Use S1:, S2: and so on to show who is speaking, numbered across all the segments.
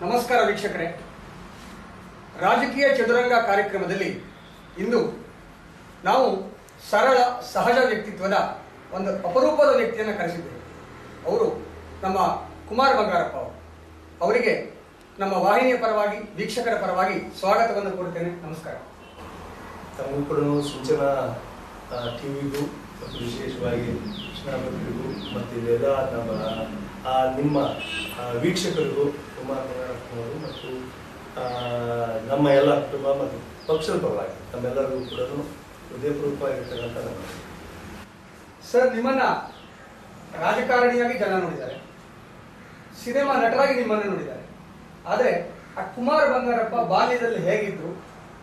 S1: ನಮಸ್ಕಾರ ವೀಕ್ಷಕರೇ ರಾಜಕೀಯ ಚದುರಂಗ ಕಾರ್ಯಕ್ರಮದಲ್ಲಿ ಇಂದು ನಾವು ಸರಳ ಸಹಜ ವ್ಯಕ್ತಿತ್ವದ ಒಂದು ಅಪರೂಪದ ವ್ಯಕ್ತಿಯನ್ನು ಕರೆಸಿದ್ದೇವೆ ಅವರು ನಮ್ಮ ಕುಮಾರ್ ಬಂಗಾರಪ್ಪ ಅವರು ಅವರಿಗೆ ನಮ್ಮ ವಾಹಿನಿಯ ಪರವಾಗಿ ವೀಕ್ಷಕರ ಪರವಾಗಿ ಸ್ವಾಗತವನ್ನು ಕೋರುತ್ತೇನೆ ನಮಸ್ಕಾರ
S2: ತಮಗೂ ಕೂಡ ಸೂಚನಾ ಟಿವಿಗೂ ಮತ್ತು ವಿಶೇಷವಾಗಿ ಕೃಷ್ಣಾಪತ್ರಿಗೂ ಮತ್ತು ಇಲ್ಲೆಲ್ಲ ನಮ್ಮ ಆ, ನಿಮ್ಮ ಆ, ವೀಕ್ಷಕರಿಗೂ ಕುಮಾರ್ ಮಂಗಳಪ್ಪನವರು ಮತ್ತು ಆ, ನಮ್ಮ ಎಲ್ಲ ಕುಟುಂಬ ಮತ್ತು ಪಕ್ಷದ ಪರವಾಗಿ ನಮ್ಮೆಲ್ಲರಿಗೂ ಕೂಡ ಹೃದಯಪೂರ್ವಕವಾಗಿರ್ತಕ್ಕಂಥ ನಮ್ಮ
S1: ಸರ್ ನಿಮ್ಮನ್ನ ರಾಜಕಾರಣಿಯಾಗಿ ಜನ ನೋಡಿದ್ದಾರೆ ಸಿನಿಮಾ ನಟರಾಗಿ ನಿಮ್ಮನ್ನು ನೋಡಿದ್ದಾರೆ ಆದರೆ ಆ ಕುಮಾರ್ ಬಂಗಾರಪ್ಪ ಬಾಲ್ಯದಲ್ಲಿ ಹೇಗಿದ್ರು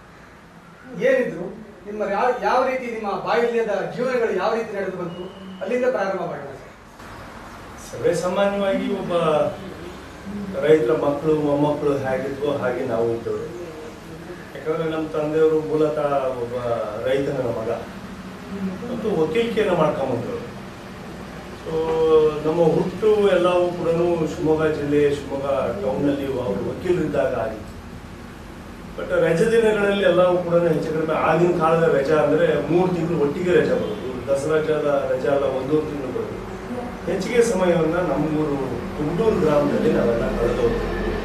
S1: ಏನಿದ್ರು ನಿಮ್ಮ ಯಾವ ಯಾವ ರೀತಿ ನಿಮ್ಮ ಬಾಲ್ಯದ ಜೀವನಗಳು ಯಾವ ರೀತಿ ನಡೆದು ಬಂತು ಅಲ್ಲಿಂದ ಪ್ರಾರಂಭ ಮಾಡೋಣ ಸರ್
S2: ಸರ್ವೇ ಸಾಮಾನ್ಯವಾಗಿ ಒಬ್ಬ ರೈತರ ಮಕ್ಕಳು ಮೊಮ್ಮಕ್ಕಳು ಹೇಗಿದ್ವೋ ಹಾಗೆ ನಾವು ಇದ್ದವರು ಯಾಕಂದ್ರೆ ನಮ್ಮ ತಂದೆಯವರು ಮೂಲತಃ ಒಬ್ಬ ರೈತನ ಮಗ ಮತ್ತು ವಕೀಲಿಕೆಯನ್ನು ಮಾಡ್ಕೊಂಬಂದವರು ಸೊ ನಮ್ಮ ಹುಟ್ಟು ಎಲ್ಲವೂ ಕೂಡ ಶಿವಮೊಗ್ಗ ಜಿಲ್ಲೆ ಶಿವಮೊಗ್ಗ ಟೌನಲ್ಲಿ ಅವರು ವಕೀಲರಿದ್ದಾಗ ಆಗಿತ್ತು ಬಟ್ ರಜೆ ದಿನಗಳಲ್ಲಿ ಎಲ್ಲವೂ ಕೂಡ ಹೆಚ್ಚು ಕಡಿಮೆ ಆಗಿನ ಕಾಲದ ರಜಾ ಅಂದ್ರೆ ಮೂರು ತಿಂಗಳು ಒಟ್ಟಿಗೆ ರಜಾ ಬರೋದು ದಸರಾಜದ ರಜಾ ಎಲ್ಲ ಒಂದೂವರೆ ತಿಂಗಳು ಬರೋದು ಹೆಚ್ಚಿಗೆ ಸಮಯವನ್ನ ನಮ್ಮೂರು ಕುಂಟೂರು ಗ್ರಾಮದಲ್ಲಿ ನಾವೆಲ್ಲ ಕಳೆದವರು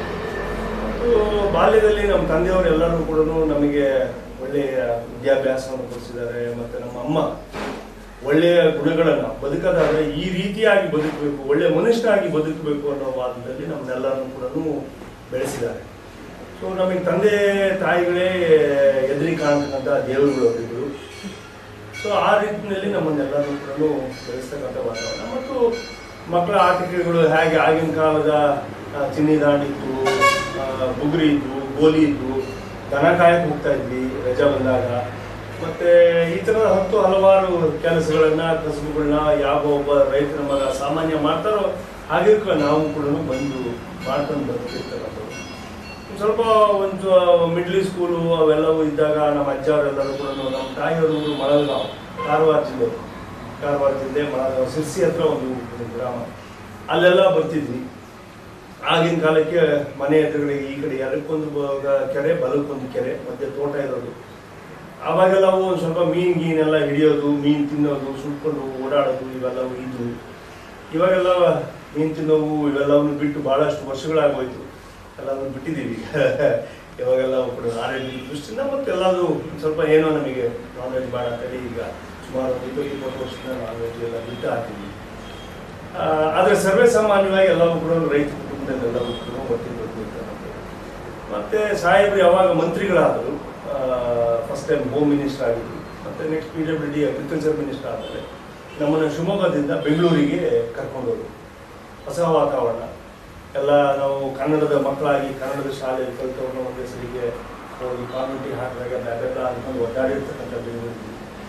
S2: ಮತ್ತು ಬಾಲ್ಯದಲ್ಲಿ ನಮ್ಮ ತಂದೆಯವರು ಎಲ್ಲರೂ ಕೂಡ ನಮಗೆ ಒಳ್ಳೆಯ ವಿದ್ಯಾಭ್ಯಾಸವನ್ನು ಕೊಡಿಸಿದ್ದಾರೆ ಮತ್ತೆ ನಮ್ಮ ಅಮ್ಮ ಒಳ್ಳೆಯ ಗುಣಗಳನ್ನ ಬದುಕದಾದ್ರೆ ಈ ರೀತಿಯಾಗಿ ಬದುಕಬೇಕು ಒಳ್ಳೆಯ ಮನುಷ್ಯನಾಗಿ ಬದುಕಬೇಕು ಅನ್ನೋ ವಾದದಲ್ಲಿ ನಮ್ಮನ್ನೆಲ್ಲರನ್ನು ಕೂಡ ಬೆಳೆಸಿದ್ದಾರೆ ಸೊ ನಮಗೆ ತಂದೆ ತಾಯಿಗಳೇ ಎದುರಿ ಕಾಣ್ತಕ್ಕಂಥ ದೇವರುಗಳು ಅವರಿದ್ರು ಸೊ ಆ ರೀತಿಯಲ್ಲಿ ನಮ್ಮನ್ನೆಲ್ಲರೂ ಕೂಡ ಬೆಳೆಸ್ತಕ್ಕಂಥ ವಾತಾವರಣ ಮತ್ತು ಮಕ್ಕಳ ಆಟಿಕೆಗಳು ಹೇಗೆ ಆಗಿನ ಕಾಲದ ಆ, ಚಿನ್ನಿ ದಾಂಡಿತ್ತು ಆ, ಬುಗುರಿ ಇದ್ವು ಗೋಲಿ ಇದ್ವು ದನ ಕಾಯಕ್ಕೆ ಹೋಗ್ತಾ ಇದ್ವಿ ರಜಾ ಬಂದಾಗ ಮತ್ತೆ ಈ ಥರದ ಹತ್ತು ಹಲವಾರು ಕೆಲಸಗಳನ್ನ ಕಸಬುಗಳನ್ನ ಯಾವ ಒಬ್ಬ ರೈತನ ಮಗ ಸಾಮಾನ್ಯ ಮಾಡ್ತಾರೋ ಹಾಗೆ ಕ- ನಾವು ಕೂಡ ಬಂದು ಮಾಡ್ಕೊಂಡು ಬರ್ತಿರ್ತಕ್ಕಂಥದ್ದು ಒಂದ್ ಸ್ವಲ್ಪ ಒಂದು ಮಿಡ್ಲ್ ಸ್ಕೂಲು ಅವೆಲ್ಲವೂ ಇದ್ದಾಗ ನಮ್ಮ ಅಜ್ಜ ಅವರೆಲ್ಲರೂ ಕೂಡ ನಮ್ಮ ತಾಯಿಯವರು ಊರು ಮಳಗಾವ್ ಕಾರವಾರ ಜಿಲ್ಲೆ ಕಾರವಾರ ಜಿಲ್ಲೆ ಮಳಗಾವ್ ಸಿರ್ಸಿ ಹತ್ರ ಒಂದು ಒಂದು ಗ್ರಾಮ ಅಲ್ಲೆಲ್ಲ ಬರ್ತಿದ್ವಿ ಆಗಿನ ಕಾಲಕ್ಕೆ ಮನೆ ಎದುರುಗಡೆ ಈ ಕಡೆ ಎಡಕ್ಕೊಂದು ಬ- ಕೆರೆ ಬಲಕ್ಕೊಂದು ಕೆರೆ ಮಧ್ಯೆ ತೋಟ ಇರೋದು ಅವಾಗೆಲ್ಲ ಒಂದು ಸ್ವಲ್ಪ ಮೀನ್ ಗೀನೆಲ್ಲ ಹಿಡಿಯೋದು ಮೀನ್ ತಿನ್ನೋದು ಸುಟ್ಕೊಂಡು ಓಡಾಡೋದು ಇವೆಲ್ಲವೂ ಇದ್ವು ಇವಾಗೆಲ್ಲ ಮೀನ್ ತಿನ್ನೋವು ಇವೆಲ್ಲವನ್ನು ಬಿಟ್ಟು ಬಹಳಷ್ಟು ವರ್ಷಗಳಾಗೋಯ್ತು ಎಲ್ಲವನ್ನು ಬಿಟ್ಟಿದ್ದೀವಿ ಇವಾಗೆಲ್ಲ ಕೂಡ ಆರೋಗ್ಯ ದೃಷ್ಟಿಯಿಂದ ಮತ್ತೆ ಎಲ್ಲದು ಒಂದ್ ಸ್ವಲ್ಪ ಏನೋ ನಮಗೆ ನಾನ್ ವೆಜ್ ಬೇಡ ಅಂತೇಳಿ ಈಗ ಸುಮಾರು ಒಂದು ಇಪ್ಪತ್ತು ಇಪ್ಪತ್ತು ವರ್ಷದಿಂದ ನಾನ್ ವೆಜ್ ಎಲ್ಲ ಬಿಟ್ಟು ಹಾಕಿದ್ವಿ ಆ, ಆದ್ರೆ ಸರ್ವೇ ಸಾಮಾನ್ಯವಾಗಿ ಎಲ್ಲವೂ ಕೂಡ ರೈತ ಕುಟುಂಬದಲ್ಲಿ ಎಲ್ಲವೂ ಕೂಡ ಒತ್ತಿ ಬರ್ತಿರ್ತಾರೆ ಮತ್ತೆ ಸಾಹೇಬರು ಯಾವಾಗ ಮಂತ್ರಿಗಳಾದರು ಫಸ್ಟ್ ಟೈಮ್ ಹೋಮ್ ಮಿನಿಸ್ಟರ್ ಆಗಿದ್ರು ಮತ್ತೆ next P W D agriculture minister ಆದಮೇಲೆ ನಮ್ಮನ್ನು ಶಿವಮೊಗ್ಗದಿಂದ ಬೆಂಗಳೂರಿಗೆ ಕರ್ಕೊಂಡೋರು ಹೊಸ ವಾತಾವರಣ ಎಲ್ಲ ನಾವು ಕನ್ನಡದ ಮಕ್ಕಳಾಗಿ ಕನ್ನಡದ ಶಾಲೆಯಲ್ಲಿ ಕಲಿತವ್ರನ್ನ ಒಂದೇ ಸರಿಗೆ ಹೋಗಿ ಕಾನ್ವೆಂಟಿ ಹಾಕಿದಾಗ ಅದೆಲ್ಲ ಅನ್ಕೊಂಡು ಒದ್ದಾಡಿರ್ತಕ್ಕಂಥ ಬೆಂಗಳೂರಿಗೆ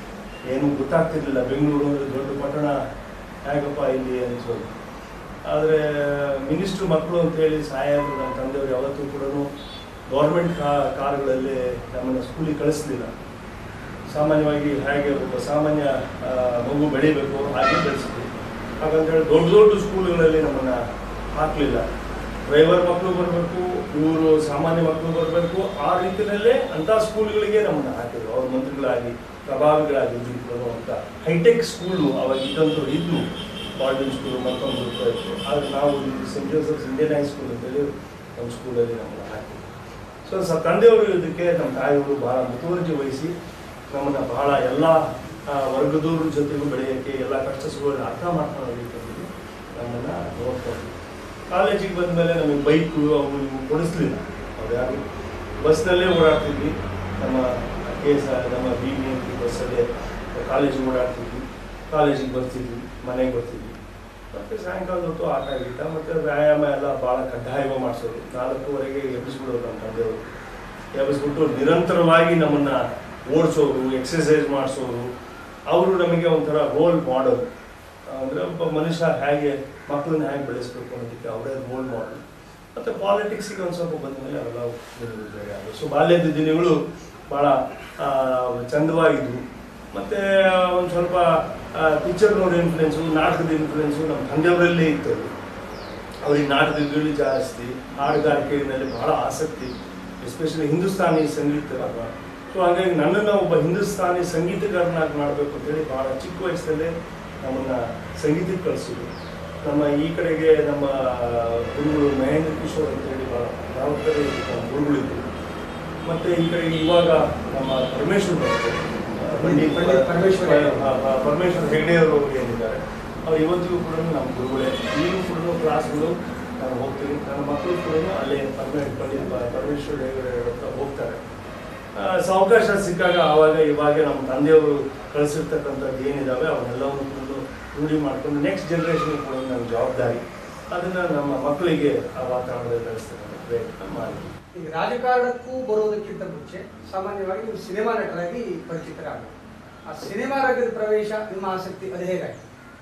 S2: ಏನು ಗೊತ್ತಾಗ್ತಿರ್ಲಿಲ್ಲ ಬೆಂಗಳೂರು ಅಂದ್ರೆ ದೊಡ್ಡ ಪಟ್ಟಣ ಹೇಗಪ್ಪ ಇಲ್ಲಿ ಅನಿಸೋದು ಆದರೆ ಮಿನಿಸ್ಟ್ರು ಮಕ್ಕಳು ಅಂತ ಹೇಳಿ ಸಾಹೇಬರು ನಮ್ಮ ತಂದೆಯವರು ಯಾವತ್ತೂ ಕೂಡ ಗೌರ್ಮೆಂಟ್ ಕಾ ಕಾರುಗಳಲ್ಲಿ ನಮ್ಮನ್ನು ಸ್ಕೂಲಿಗೆ ಕಳಿಸ್ಲಿಲ್ಲ ಸಾಮಾನ್ಯವಾಗಿ ಹೇಗೆ ಒಬ್ಬ ಸಾಮಾನ್ಯ ಆ, ಮಗು ಬೆಳಿಬೇಕು ಹಾಗೆ ಬೆಳೆಸಿದ್ವಿ ಹಾಗಂತೇಳಿ ದೊಡ್ಡ ದೊಡ್ಡ ಸ್ಕೂಲ್ಗಳಲ್ಲಿ ನಮ್ಮನ್ನು ಹಾಕಲಿಲ್ಲ ಡ್ರೈವರ್ ಮಕ್ಕಳು ಬರಬೇಕು ಇವರು ಸಾಮಾನ್ಯ ಮಕ್ಕಳು ಬರಬೇಕು ಆ ರೀತಿಯಲ್ಲೇ ಅಂಥ ಸ್ಕೂಲ್ಗಳಿಗೆ ನಮ್ಮನ್ನು ಹಾಕಿದ್ರು ಅವ್ರ ಮಂತ್ರಿಗಳಾಗಿ ಪ್ರಭಾವಿಗಳಾಗಿದ್ದು ಕೂಡ ಅಂತ ಹೈಟೆಕ್ ಸ್ಕೂಲು ಅವಾಗ ಇದ್ದಂತೂ ಇದ್ದು ಬಾಲ್ಡನ್ ಸ್ಕೂಲು ಮತ್ತೊಂದು ಇರ್ತಾ ಇತ್ತು ಆದರೆ ನಾವು ಇಲ್ಲಿ ಸೆಂಟ್ ಜೋಸಫ್ಸ್ ಇಂಡಿಯನ್ ಹೈಸ್ಕೂಲ್ ಅಂತೇಳಿ ಒಂದು ಸ್ಕೂಲಲ್ಲಿ ನಮ್ಮನ್ನು ಹಾಕಿದ್ರು ಸೊ ಸ ತಂದೆಯವರು ಇದಕ್ಕೆ ನಮ್ಮ ತಾಯಿಯವರು ಬಹಳ ಮುತುವರ್ಜಿ ವಹಿಸಿ ನಮ್ಮನ್ನು ಬಹಳ ಎಲ್ಲ ಆ, ವರ್ಗದವ್ರ ಜೊತೆಗೂ ಬೆಳೆಯೋಕ್ಕೆ ಎಲ್ಲ ಕಷ್ಟ ಸುಖಗಳನ್ನ ಅರ್ಥ ಮಾಡ್ಕೊಳ್ಳೋದಕ್ಕೆ ನಮ್ಮನ್ನು ನೋಡ್ಕೊಂಡು ಕಾಲೇಜಿಗೆ ಬಂದಮೇಲೆ ನಮಗೆ ಬೈಕು ಅವು ಇವು ಕೊಡಿಸ್ಲಿಲ್ಲ ಅವ್ರು ಯಾರು ಬಸ್ನಲ್ಲೇ ಓಡಾಡ್ತಿದ್ವಿ ನಮ್ಮ ಕೆ ಎಸ್ ನಮ್ಮ ಬಿ ಬಿ ಎಂ ಪಿ ಬಸ್ಸಲ್ಲೇ ಕಾಲೇಜಿಗೆ ಓಡಾಡ್ತಿದ್ವಿ ಕಾಲೇಜಿಗೆ ಬರ್ತಿದ್ವಿ ಮನೆಗೆ ಬರ್ತಿದ್ವಿ ಮತ್ತು ಸಾಯಂಕಾಲದ ಹೊತ್ತು ಆಟ ಗೀಟ ಮತ್ತು ವ್ಯಾಯಾಮ ಎಲ್ಲ ಭಾಳ ಕಡ್ಡಾಯವಾಗಿ ಮಾಡಿಸೋದು ನಾಲ್ಕೂವರೆಗೆ ಎಬ್ಬಿಸ್ಬಿಡೋರು ನಮ್ಮ ತಂದೆಯವರು ಎಬ್ಬಿಸ್ಬಿಟ್ಟು ನಿರಂತರವಾಗಿ ನಮ್ಮನ್ನು ಓಡಿಸೋರು ಎಕ್ಸಸೈಸ್ ಮಾಡಿಸೋರು ಅವರು ನಮಗೆ ಒಂಥರ ರೋಲ್ ಮಾಡಲ್ ಅಂದರೆ ಒಬ್ಬ ಮನುಷ್ಯ ಹೇಗೆ ಮಕ್ಕಳನ್ನ ಹೇಗೆ ಬೆಳೆಸ್ಬೇಕು ಅನ್ನೋದಕ್ಕೆ ಅವರೇ ರೋಲ್ ಮಾಡಲ್ ಮತ್ತು ಪಾಲಿಟಿಕ್ಸಿಗೆ ಒಂದು ಸ್ವಲ್ಪ ಬಂದ ಮೇಲೆ ಅವೆಲ್ಲ ದಿನಗಳು ಬೇರೆ ಆದವು ಸೊ ಬಾಲ್ಯದ ದಿನಗಳು ಭಾಳ ಆ, ಚಂದವಾಗಿದ್ವು ಮತ್ತು ಒಂದು ಸ್ವಲ್ಪ ಪಿಕ್ಚರ್ ನೋಡಿ ಇನ್ಫ್ಲುಯೆನ್ಸು ನಾಟಕದ ಇನ್ಫ್ಲುಯೆನ್ಸು ನಮ್ಮ ತಂದೆಯವರಲ್ಲೇ ಇತ್ತು ಅದು ಅವರಿಗೆ ನಾಟಕಗಳು ಜಾಸ್ತಿ ಹಾಡುಗಾರಿಕೆಯಲ್ಲಿ ಬಹಳ ಆಸಕ್ತಿ ಎಸ್ಪೆಷಲಿ ಹಿಂದೂಸ್ತಾನಿ ಸಂಗೀತ ಸೊ ಹಾಗಾಗಿ ನನ್ನನ್ನು ಒಬ್ಬ ಹಿಂದೂಸ್ತಾನಿ ಸಂಗೀತಗಾರನಾಗಿ ಮಾಡಬೇಕು ಅಂತೇಳಿ ಬಹಳ ಚಿಕ್ಕ ವಯಸ್ಸಲ್ಲೇ ನಮ್ಮನ್ನ ಸಂಗೀತಕ್ಕೆ ಕಳಿಸಿದ್ರು ನಮ್ಮ ಈ ಕಡೆಗೆ ನಮ್ಮ ಗುರುಗಳು ಮಹೇಂದ್ರ ಕಿಶೋರ್ ಅಂತೇಳಿ ಬಹಳ ಪ್ರಾಮುಖ್ಯತೆ ನಮ್ಮ ಗುರುಗಳಿದ್ರು ಮತ್ತೆ ಈ ಕಡೆ ಇವಾಗ ನಮ್ಮ ಪರಮೇಶ್ವರ್ ಬಂತು
S1: ಪಂಡಿತ್ ಪರಮೇಶ್ವರ್ ಹೆಗ್ಡೆ.
S2: ಪ- ಪ- ಪರಮೇಶ್ವರ್ ಹೆಗ್ಡೆ ಅವರು ಏನಿದ್ದಾರೆ ಅವ್ರು ಇವತ್ತಿಗೂ ಕೂಡ ನಮ್ಮ ಗುರುಗಳೇ ಈಗಲೂ ಕೂಡ ಕ್ಲಾಸ್ಗಳು ನಾನು ಹೋಗ್ತೀನಿ ನನ್ನ ಮಕ್ಕಳು ಕೂಡ ಅಲ್ಲೇ ಪರಮೇ ಪಂಡಿತ್ ಪ- ಪರಮೇಶ್ವರ್ ಹೆಗ್ಡೆ ಅವ್ರ ಹತ್ರ ಹೋಗ್ತಾರೆ ಆ, ಸೊ ಅವಕಾಶ ಸಿಕ್ಕಾಗ ಆವಾಗ ಇವಾಗ ನಮ್ಮ ತಂದೆಯವರು ಕಳಿಸಿರ್ತಕ್ಕಂಥದ್ದು ಏನಿದಾವೆ ಅವನ್ನೆಲ್ಲವನ್ನು ಕೂಡ ರೂಢಿ ಮಾಡ್ಕೊಂಡು ನೆಕ್ಸ್ಟ್ ಜನರೇಷನ್ ಕೂಡ ನನ್ನ ಜವಾಬ್ದಾರಿ ಅದನ್ನ ನಮ್ಮ ಮಕ್ಕಳಿಗೆ ಆ ವಾತಾವರಣದಲ್ಲಿ ಬೆಳೆಸ್ತಕ್ಕಂಥ ಪ್ರಯತ್ನ ಮಾಡಿ
S1: ಈಗ ರಾಜಕಾರಣಕ್ಕೂ ಬರೋದಕ್ಕಿಂತ ಮುಂಚೆ ಸಾಮಾನ್ಯವಾಗಿ ನೀವು ಸಿನಿಮಾ ನಟರಾಗಿ ಪರಿಚಿತರಾಗಬೇಕು ಆ ಸಿನಿಮಾ ರಂಗದ ಪ್ರವೇಶ ನಿಮ್ಮ ಆಸಕ್ತಿ ಅದು ಹೇಗಾಯ್ತು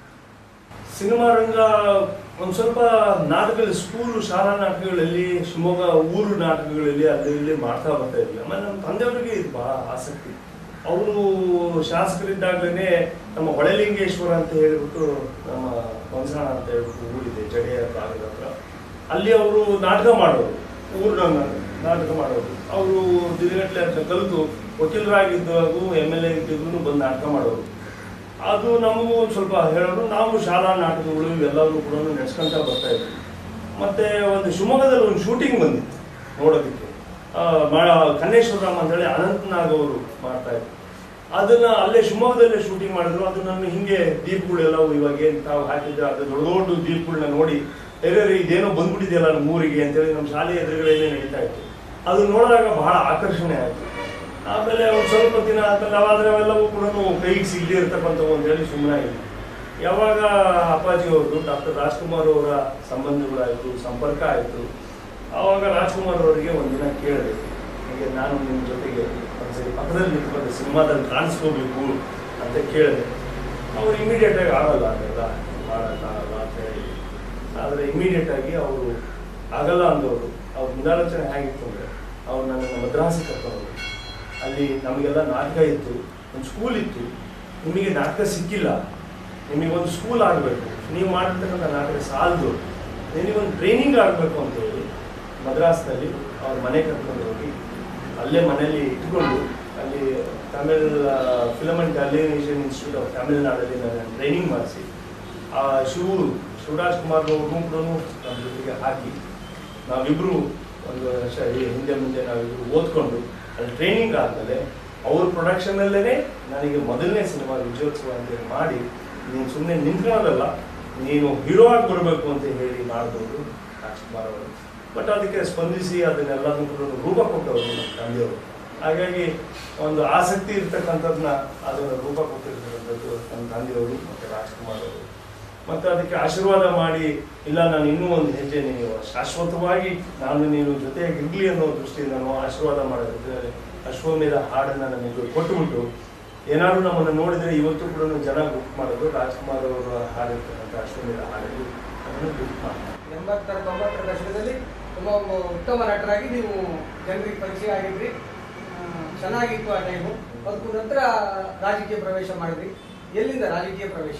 S2: ಸಿನಿಮಾ ರಂಗ ಒಂದು ಸ್ವಲ್ಪ ನಾಟಕಗಳು ಸ್ಕೂಲು ಶಾಲಾ ನಾಟಕಗಳಲ್ಲಿ ಶಿವಮೊಗ್ಗ ಊರು ನಾಟಕಗಳಲ್ಲಿ ಅಲ್ಲಿ ಇಲ್ಲಿ ಮಾಡ್ತಾ ಬರ್ತಾ ಇದ್ವಿ ಆಮೇಲೆ ನಮ್ಮ ತಂದೆಯವರಿಗೆ ಇದು ಬಹಳ ಆಸಕ್ತಿ ಅವರು ಶಾಸಕರಿದ್ದಾಗಲೇ ನಮ್ಮ ಹೊಳೆಲಿಂಗೇಶ್ವರ ಅಂತ ಹೇಳ್ಬಿಟ್ಟು ನಮ್ಮ ಕೊಂಸಾಣ ಅಂತ ಹೇಳ್ಬಿಟ್ಟು ಊರಿದೆ ಜಡೆಯ ಭಾಗದ ಹತ್ರ ಅಲ್ಲಿ ಅವರು ನಾಟಕ ಮಾಡೋರು ಊರಿನ ನಾಟಕ ಮಾಡೋರು ಅವರು ದಿನಗಟ್ಟಲೆ ಅಂತ ಕಲಿತು ವಕೀಲರಾಗಿದ್ದಾಗೂ ಎಮ್ ಎಲ್ ಎ ಇದ್ದಿದ್ದು ಬಂದು ನಾಟಕ ಮಾಡೋರು ಅದು ನಮಗೂ ಒಂದು ಸ್ವಲ್ಪ ಹೇಳೋರು ನಾವು ಶಾಲಾ ನಾಟಕಗಳು ಇವೆಲ್ಲವೂ ಕೂಡ ನಡೆಸ್ಕೊಂತ ಬರ್ತಾ ಇದ್ವಿ ಮತ್ತೆ ಒಂದು ಶಿವಮೊಗ್ಗದಲ್ಲಿ ಒಂದು ಶೂಟಿಂಗ್ ಬಂದಿತ್ತು ನೋಡೋದಕ್ಕೆ ಆ, ಮಾಡ ಕನ್ನೇಶ್ವರರಾಮ್ ಅಂತ ಹೇಳಿ ಅನಂತನಾಗ್ ಅವರು ಮಾಡ್ತಾ ಇದ್ರು ಅದನ್ನ ಅಲ್ಲೇ ಶಿವಮೊಗ್ಗದಲ್ಲೇ ಶೂಟಿಂಗ್ ಮಾಡಿದ್ರು ಅದು ನಾನು ಹಿಂಗೆ ದೀಪಗಳೆಲ್ಲವೂ ಇವಾಗ ಏನ್ ತಾವು ಹಾಕಿದ್ರೆ ಅದು ದೊಡ್ಡ ದೊಡ್ಡ ದೀಪಗಳನ್ನ ನೋಡಿ ಬೇರೆ ಇದೇನೋ ಬಂದ್ಬಿಟ್ಟಿದೆಯಲ್ಲ ನಮ್ಮ ಊರಿಗೆ ಅಂತೇಳಿ ನಮ್ಮ ಶಾಲೆ ಎದುರುಗಡೆಯಲ್ಲೇ ನಡೀತಾ ಇತ್ತು ಅದು ನೋಡಿದಾಗ ಬಹಳ ಆಕರ್ಷಣೆ ಆಯ್ತು ಆಮೇಲೆ ಒಂದು ಸ್ವಲ್ಪ ದಿನ ಆದ್ಮೇಲೆ ಅವಾದ್ರೆ ಅವೆಲ್ಲವೂ ಕೂಡ ಕೈಗೆ ಸಿಗದೆ ಇರ್ತಕ್ಕಂಥವು ಅಂತ ಹೇಳಿ ಸುಮ್ಮನಾಗಿದ್ವಿ ಯಾವಾಗ ಅಪ್ಪಾಜಿ ಅವರು ಡಾಕ್ಟರ್ ರಾಜ್ಕುಮಾರ್ ಅವರ ಸಂಬಂಧಗಳಾಯಿತು ಸಂಪರ್ಕ ಆಯಿತು ಆವಾಗ ರಾಜ್ಕುಮಾರ್ ಅವರಿಗೆ ಒಂದಿನ ಕೇಳಿದೆ ಹೀಗೆ ನಾನು ನಿಮ್ಮ ಜೊತೆಗೆ ಒಂದ್ಸರಿ ಪಕ್ಕದಲ್ಲಿ ನಿಂತ್ಕೊಂಡು ಸಿನಿಮಾದಲ್ಲಿ ಕಾಣಿಸ್ಕೋಬೇಕು ಅಂತ ಕೇಳಿದೆ ಅವ್ರು ಇಮಿಡಿಯೇಟ್ ಆಗಿ ಆಗಲ್ಲ ಅದೆಲ್ಲ ಮಾಡೋಕ್ಕಾಗಲ್ಲ ಅಂತ ಹೇಳಿ ಆದರೆ ಇಮಿಡಿಯೇಟ್ ಆಗಿ ಅವರು ಆಗಲ್ಲ ಅಂದವರು ಅವ್ರ ಮುಂದಾಲೋಚನೆ ಹೇಗಿತ್ತು ಅಂದರೆ ಅವ್ರು ನನ್ನನ್ನು ಮದ್ರಾಸಿಗೆ ಕರ್ಕೊಂಡು ಅಲ್ಲಿ ನಮಗೆಲ್ಲ ನಾಟಕ ಇತ್ತು ಒಂದು ಸ್ಕೂಲ್ ಇತ್ತು ನಿಮಗೆ ನಾಟಕ ಸಿಕ್ಕಿಲ್ಲ ನಿಮಗೆ ಒಂದು ಸ್ಕೂಲ್ ಆಗಬೇಕು ನೀವು ಮಾಡಿರ್ತಕ್ಕಂಥ ನಾಟಕ ಸಾಲದು ನಿನಗೊಂದು ಟ್ರೈನಿಂಗ್ ಆಗಬೇಕು ಅಂತ ಹೇಳಿ ಮದ್ರಾಸ್ನಲ್ಲಿ ಅವ್ರ ಮನೆ ಕರ್ಕೊಂಡು ಹೋಗಿ ಅಲ್ಲೇ ಮನೆಯಲ್ಲಿ ಇಟ್ಕೊಂಡು ಅಲ್ಲಿ Tamil film and television institute of ತಮಿಳ್ನಾಡಲ್ಲಿ ನಾನು ಟ್ರೈನಿಂಗ್ ಮಾಡಿಸಿ ಆ ಶಿವು ಶಿವರಾಜ್ ಕುಮಾರ್ ಅವ್ರನ್ನೂ ಕೂಡ ನಮ್ಮ ಜೊತೆಗೆ ಹಾಕಿ ನಾವಿಬ್ರು ಒಂದು ವರ್ಷ ಈ ಹಿಂದೆ ಮುಂದೆ ನಾವಿಬ್ರು ಓದ್ಕೊಂಡು ಅಲ್ಲಿ ಟ್ರೈನಿಂಗ್ ಆದಮೇಲೆ ಅವ್ರ ಪ್ರೊಡಕ್ಷನಲ್ಲೇ ನನಗೆ ಮೊದಲನೇ ಸಿನಿಮಾ ವಿಜಯೋತ್ಸವ ಅಂತೇಳಿ ಮಾಡಿ ನೀನು ಸುಮ್ಮನೆ ನಿಂತ್ಕೊಳ್ಳೋದಲ್ಲ ನೀನು ಹೀರೋ ಆಗಿ ಬರಬೇಕು ಅಂತ ಹೇಳಿ ಮಾಡಿದವರು ರಾಜ್ಕುಮಾರ್ ಅವರು ಬಟ್ ಅದಕ್ಕೆ ಸ್ಪಂದಿಸಿ ಅದನ್ನೆಲ್ಲದನ್ನು ಕೂಡ ರೂಪ ಕೊಟ್ಟವರು ನಮ್ಮ ತಂದೆಯವರು ಹಾಗಾಗಿ ಒಂದು ಆಸಕ್ತಿ ಇರ್ತಕ್ಕಂಥದ್ದನ್ನ ಅದನ್ನು ರೂಪ ಕೊಟ್ಟಿರ್ತಕ್ಕಂಥದ್ದು ನಮ್ಮ ತಂದೆಯವರು ಮತ್ತು ರಾಜ್ಕುಮಾರ್ ಅವರು ಮತ್ತು ಅದಕ್ಕೆ ಆಶೀರ್ವಾದ ಮಾಡಿ ಇಲ್ಲ ನಾನು ಇನ್ನೂ ಒಂದು ಹೆಜ್ಜೆ ನೀವು ಶಾಶ್ವತವಾಗಿ ನಾನು ನೀನು ಜೊತೆಯಾಗಿ ಇರಲಿ ಅನ್ನೋ ದೃಷ್ಟಿಯಿಂದ ನಾವು ಆಶೀರ್ವಾದ ಮಾಡೋದಿದ್ರೆ ಅಶ್ವಮೇಧ ಹಾಡನ್ನು ನಮಗೆ ಕೊಟ್ಟುಬಿಟ್ಟು ಏನಾದ್ರು ನಮ್ಮನ್ನು ನೋಡಿದರೆ ಇವತ್ತು ಕೂಡ ಜನ ಗುರ್ತು ಮಾಡೋದು ರಾಜ್ಕುಮಾರ್ ಅವರು ಹಾಡಿರ್ತಕ್ಕಂಥ ಅಶ್ವಮೇಧ ಹಾಡಲ್ಲಿ ಅದನ್ನು ಗುರ್ತು ಮಾಡ್ತಾರೆ
S1: ಎಂಬತ್ತರ ತೊಂಬತ್ತರ ದಶಕದಲ್ಲಿ ತುಂಬ ಒಬ್ಬ ಉತ್ತಮ ನಟರಾಗಿ ನೀವು ಜನರಿಗೆ ಪರಿಚಯ ಆಗಿದ್ರಿ ಆ, ಚೆನ್ನಾಗಿತ್ತು ಆ ಟೈಮು ಅದಕ್ಕೂ ನಂತರ ರಾಜಕೀಯ ಪ್ರವೇಶ ಮಾಡಿದ್ರಿ ಎಲ್ಲಿಂದ ರಾಜಕೀಯ ಪ್ರವೇಶ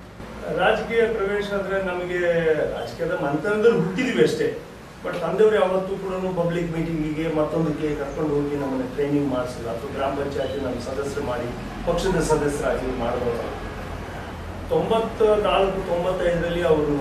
S2: ರಾಜಕೀಯ ಪ್ರವೇಶ ಅಂದ್ರೆ ನಮಗೆ ರಾಜಕೀಯದ ಮಂತನದಲ್ಲಿ ಹುಟ್ಟಿದೀವಿ ಅಷ್ಟೇ ಬಟ್ ತಂದೆಯವರು ಯಾವತ್ತೂ ಕೂಡ ಪಬ್ಲಿಕ್ ಮೀಟಿಂಗಿಗೆ ಮತ್ತೊಂದಕ್ಕೆ ಕರ್ಕೊಂಡು ಹೋಗಿ ನಮ್ಮನ್ನ ಟ್ರೈನಿಂಗ್ ಮಾಡಿಸಿಲ್ಲ ಅಥವಾ ಗ್ರಾಮ ಪಂಚಾಯತಿ ನಮ್ಮ ಸದಸ್ಯರು ಮಾಡಿ ಪಕ್ಷದ ಸದಸ್ಯರಾಗಿ ಮಾಡಬಹುದು ತೊಂಬತ್ತ ನಾಲ್ಕು ತೊಂಬತ್ತೈದರಲ್ಲಿ ಅವರು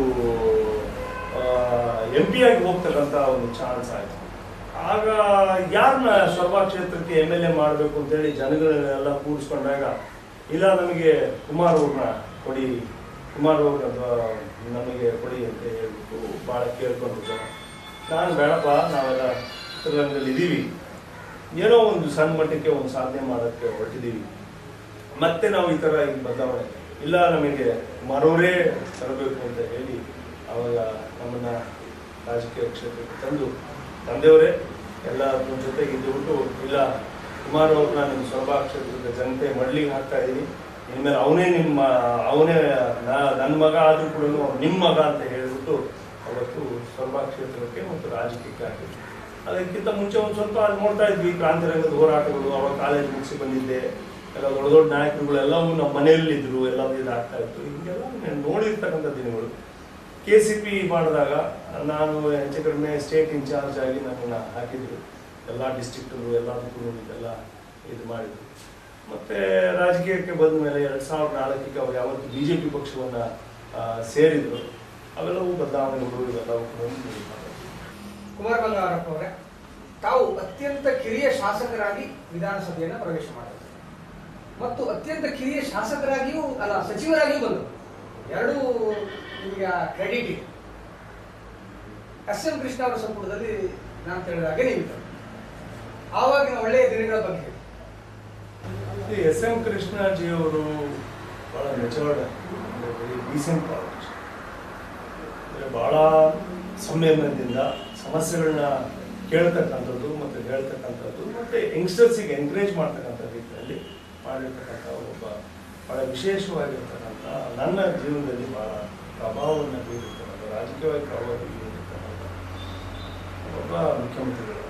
S2: ಎಂ ಪಿ ಆಗಿ ಹೋಗ್ತಕ್ಕಂಥ ಒಂದು ಚಾನ್ಸ್ ಆಯಿತು ಆಗ ಯಾರನ್ನ ಶೋಭಾ ಕ್ಷೇತ್ರಕ್ಕೆ ಎಮ್ ಎಲ್ ಎ ಮಾಡಬೇಕು ಅಂತೇಳಿ ಜನಗಳನ್ನೆಲ್ಲ ಕೂಡಿಸ್ಕೊಂಡಾಗ ಇಲ್ಲ ನಮಗೆ ಕುಮಾರ್ ಅವ್ರನ್ನ ಕೊಡಿ ಕುಮಾರ್ ಅವ್ರನ್ನ ನಮಗೆ ಕೊಡಿ ಅಂತ ಹೇಳ್ಬಿಟ್ಟು ಭಾಳ ಕೇಳ್ಕೊಂಡು ಜನ ನಾನು ಬೇಡಪ್ಪ ನಾವೆಲ್ಲ ಚಿತ್ರರಂಗದಲ್ಲಿ ಇದ್ದೀವಿ ಏನೋ ಒಂದು ಸಣ್ಣ ಮಟ್ಟಕ್ಕೆ ಒಂದು ಸಾಧನೆ ಮಾಡೋಕ್ಕೆ ಹೊರಟಿದ್ದೀವಿ ಮತ್ತೆ ನಾವು ಈ ಥರ ಈಗ ಬದಲಾವಣೆ ಇಲ್ಲ ನಮಗೆ ಮರೋರೇ ತರಬೇಕು ಅಂತ ಹೇಳಿ ಅವಾಗ ನಮ್ಮನ್ನ ರಾಜಕೀಯ ಕ್ಷೇತ್ರಕ್ಕೆ ತಂದು ತಂದೆಯವರೇ ಎಲ್ಲ ಜೊತೆಗೆ ಇದ್ದುಬಿಟ್ಟು ಇಲ್ಲ ಕುಮಾರ್ ಅವ್ರನ್ನ ನಿಮ್ಮ ಸೊರಬ ಕ್ಷೇತ್ರದ ಜನತೆ ಮಡ್ಲಿಗೆ ಹಾಕ್ತಾ ಇದ್ದೀನಿ ಇನ್ಮೇಲೆ ಅವನೇ ನಿಮ್ಮ ಅವನೇ ನನ್ನ ಮಗ ಆದರೂ ಕೂಡ ನಿಮ್ಮ ಮಗ ಅಂತ ಹೇಳ್ಬಿಟ್ಟು ಅವತ್ತು ಸೊರಬ ಕ್ಷೇತ್ರಕ್ಕೆ ಮತ್ತು ರಾಜಕೀಯಕ್ಕೆ ಹಾಕಿದ್ವಿ ಅದಕ್ಕಿಂತ ಮುಂಚೆ ಒಂದು ಸ್ವಲ್ಪ ಅಲ್ಲಿ ನೋಡ್ತಾ ಇದ್ವಿ ಕ್ರಾಂತಿರಂಗದ ಹೋರಾಟಗಳು ಅವಾಗ ಕಾಲೇಜ್ ಮುಗಿಸಿ ಬಂದಿದ್ದೆ ಎಲ್ಲ ದೊಡ್ಡ ದೊಡ್ಡ ನಾಯಕರುಗಳೆಲ್ಲವೂ ನಮ್ಮ ಮನೆಯಲ್ಲಿದ್ದರು ಎಲ್ಲ ಇದಾಗ್ತಾ ಇತ್ತು ಹಿಂಗೆಲ್ಲ ನಾನು ನೋಡಿರ್ತಕ್ಕಂಥ ದಿನಗಳು ಕೆ ಸಿ ಪಿ ಮಾಡಿದಾಗ ನಾನು ಹೆಚ್ಚು ಕಡಿಮೆ ಸ್ಟೇಟ್ ಇನ್ಚಾರ್ಜ್ ಆಗಿ ನನ್ನನ್ನು ಹಾಕಿದ್ರು ಎಲ್ಲ ಡಿಸ್ಟ್ರಿಕ್ಟು ಎಲ್ಲದಕ್ಕೂ ಇದೆಲ್ಲ ಇದು ಮಾಡಿದ್ರು ಮತ್ತೆ ರಾಜಕೀಯಕ್ಕೆ ಬಂದ ಮೇಲೆ ಎರಡು ಸಾವಿರದ ನಾಲ್ಕಕ್ಕೆ ಅವ್ರು ಯಾವತ್ತು ಬಿ ಜೆ ಪಿ ಪಕ್ಷವನ್ನು ಸೇರಿದ್ರು ಅವೆಲ್ಲವೂ ಬದಲಾವಣೆಗಳು ಇವೆಲ್ಲವೂ ಕೂಡ ಇದು ಮಾಡಿದ್ರು.
S1: ಕುಮಾರ ಬಂಗಾರಪ್ಪ ಅವರೇ ತಾವು ಅತ್ಯಂತ ಕಿರಿಯ ಶಾಸಕರಾಗಿ ವಿಧಾನಸಭೆಯನ್ನು ಪ್ರವೇಶ ಮಾಡಿದರು ಮತ್ತು ಅತ್ಯಂತ ಕಿರಿಯ ಶಾಸಕರಾಗಿಯೂ ಅಲ್ಲ ಸಚಿವರಾಗಿಯೂ ಬಂದರು ಎರಡೂ ನಿಮಗೆ ಕ್ರೆಡಿಟ್ ಇದೆ ಎಸ್ ಎಂ ಕೃಷ್ಣ ಅವರ ಸಂಪುಟದಲ್ಲಿ ನಾನು ತಿಳಿದಾಗೆ ನೀವಿದ್ದರು ಆವಾಗಿನ ಒಳ್ಳೆಯ ದಿನಗಳ ಬಗ್ಗೆ ಹೇಳಿ.
S2: ಈ ಎಸ್ ಎಂ ಕೃಷ್ಣಾಜಿ ಅವರು ಬಹಳ ಮೆಚೋರ್ಡ್ ವೆರಿ ಡೀಸೆಂಟ್ ಪಾಲಿಟಿಷಿಯನ್ ಅಂದರೆ ಬಹಳ ಸಂಯಮದಿಂದ ಸಮಸ್ಯೆಗಳನ್ನ ಕೇಳ್ತಕ್ಕಂಥದ್ದು ಮತ್ತು ಹೇಳ್ತಕ್ಕಂಥದ್ದು ಮತ್ತು ಯಂಗ್ಸ್ಟರ್ಸಿಗೆ ಎನ್ಕರೇಜ್ ಮಾಡ್ತಕ್ಕಂಥ ರೀತಿಯಲ್ಲಿ ಮಾಡಿರ್ತಕ್ಕಂಥ ಒಬ್ಬ ಬಹಳ ವಿಶೇಷವಾಗಿರ್ತಕ್ಕಂಥ ನನ್ನ ಜೀವನದಲ್ಲಿ ಬಹಳ ಪ್ರಭಾವವನ್ನು ಬೀರಿರ್ತಕ್ಕಂಥ ರಾಜಕೀಯವಾಗಿ ಪ್ರಭಾವ ಬೀರಿರ್ತಕ್ಕಂಥ ಒಬ್ಬ ಮುಖ್ಯಮಂತ್ರಿಗಳು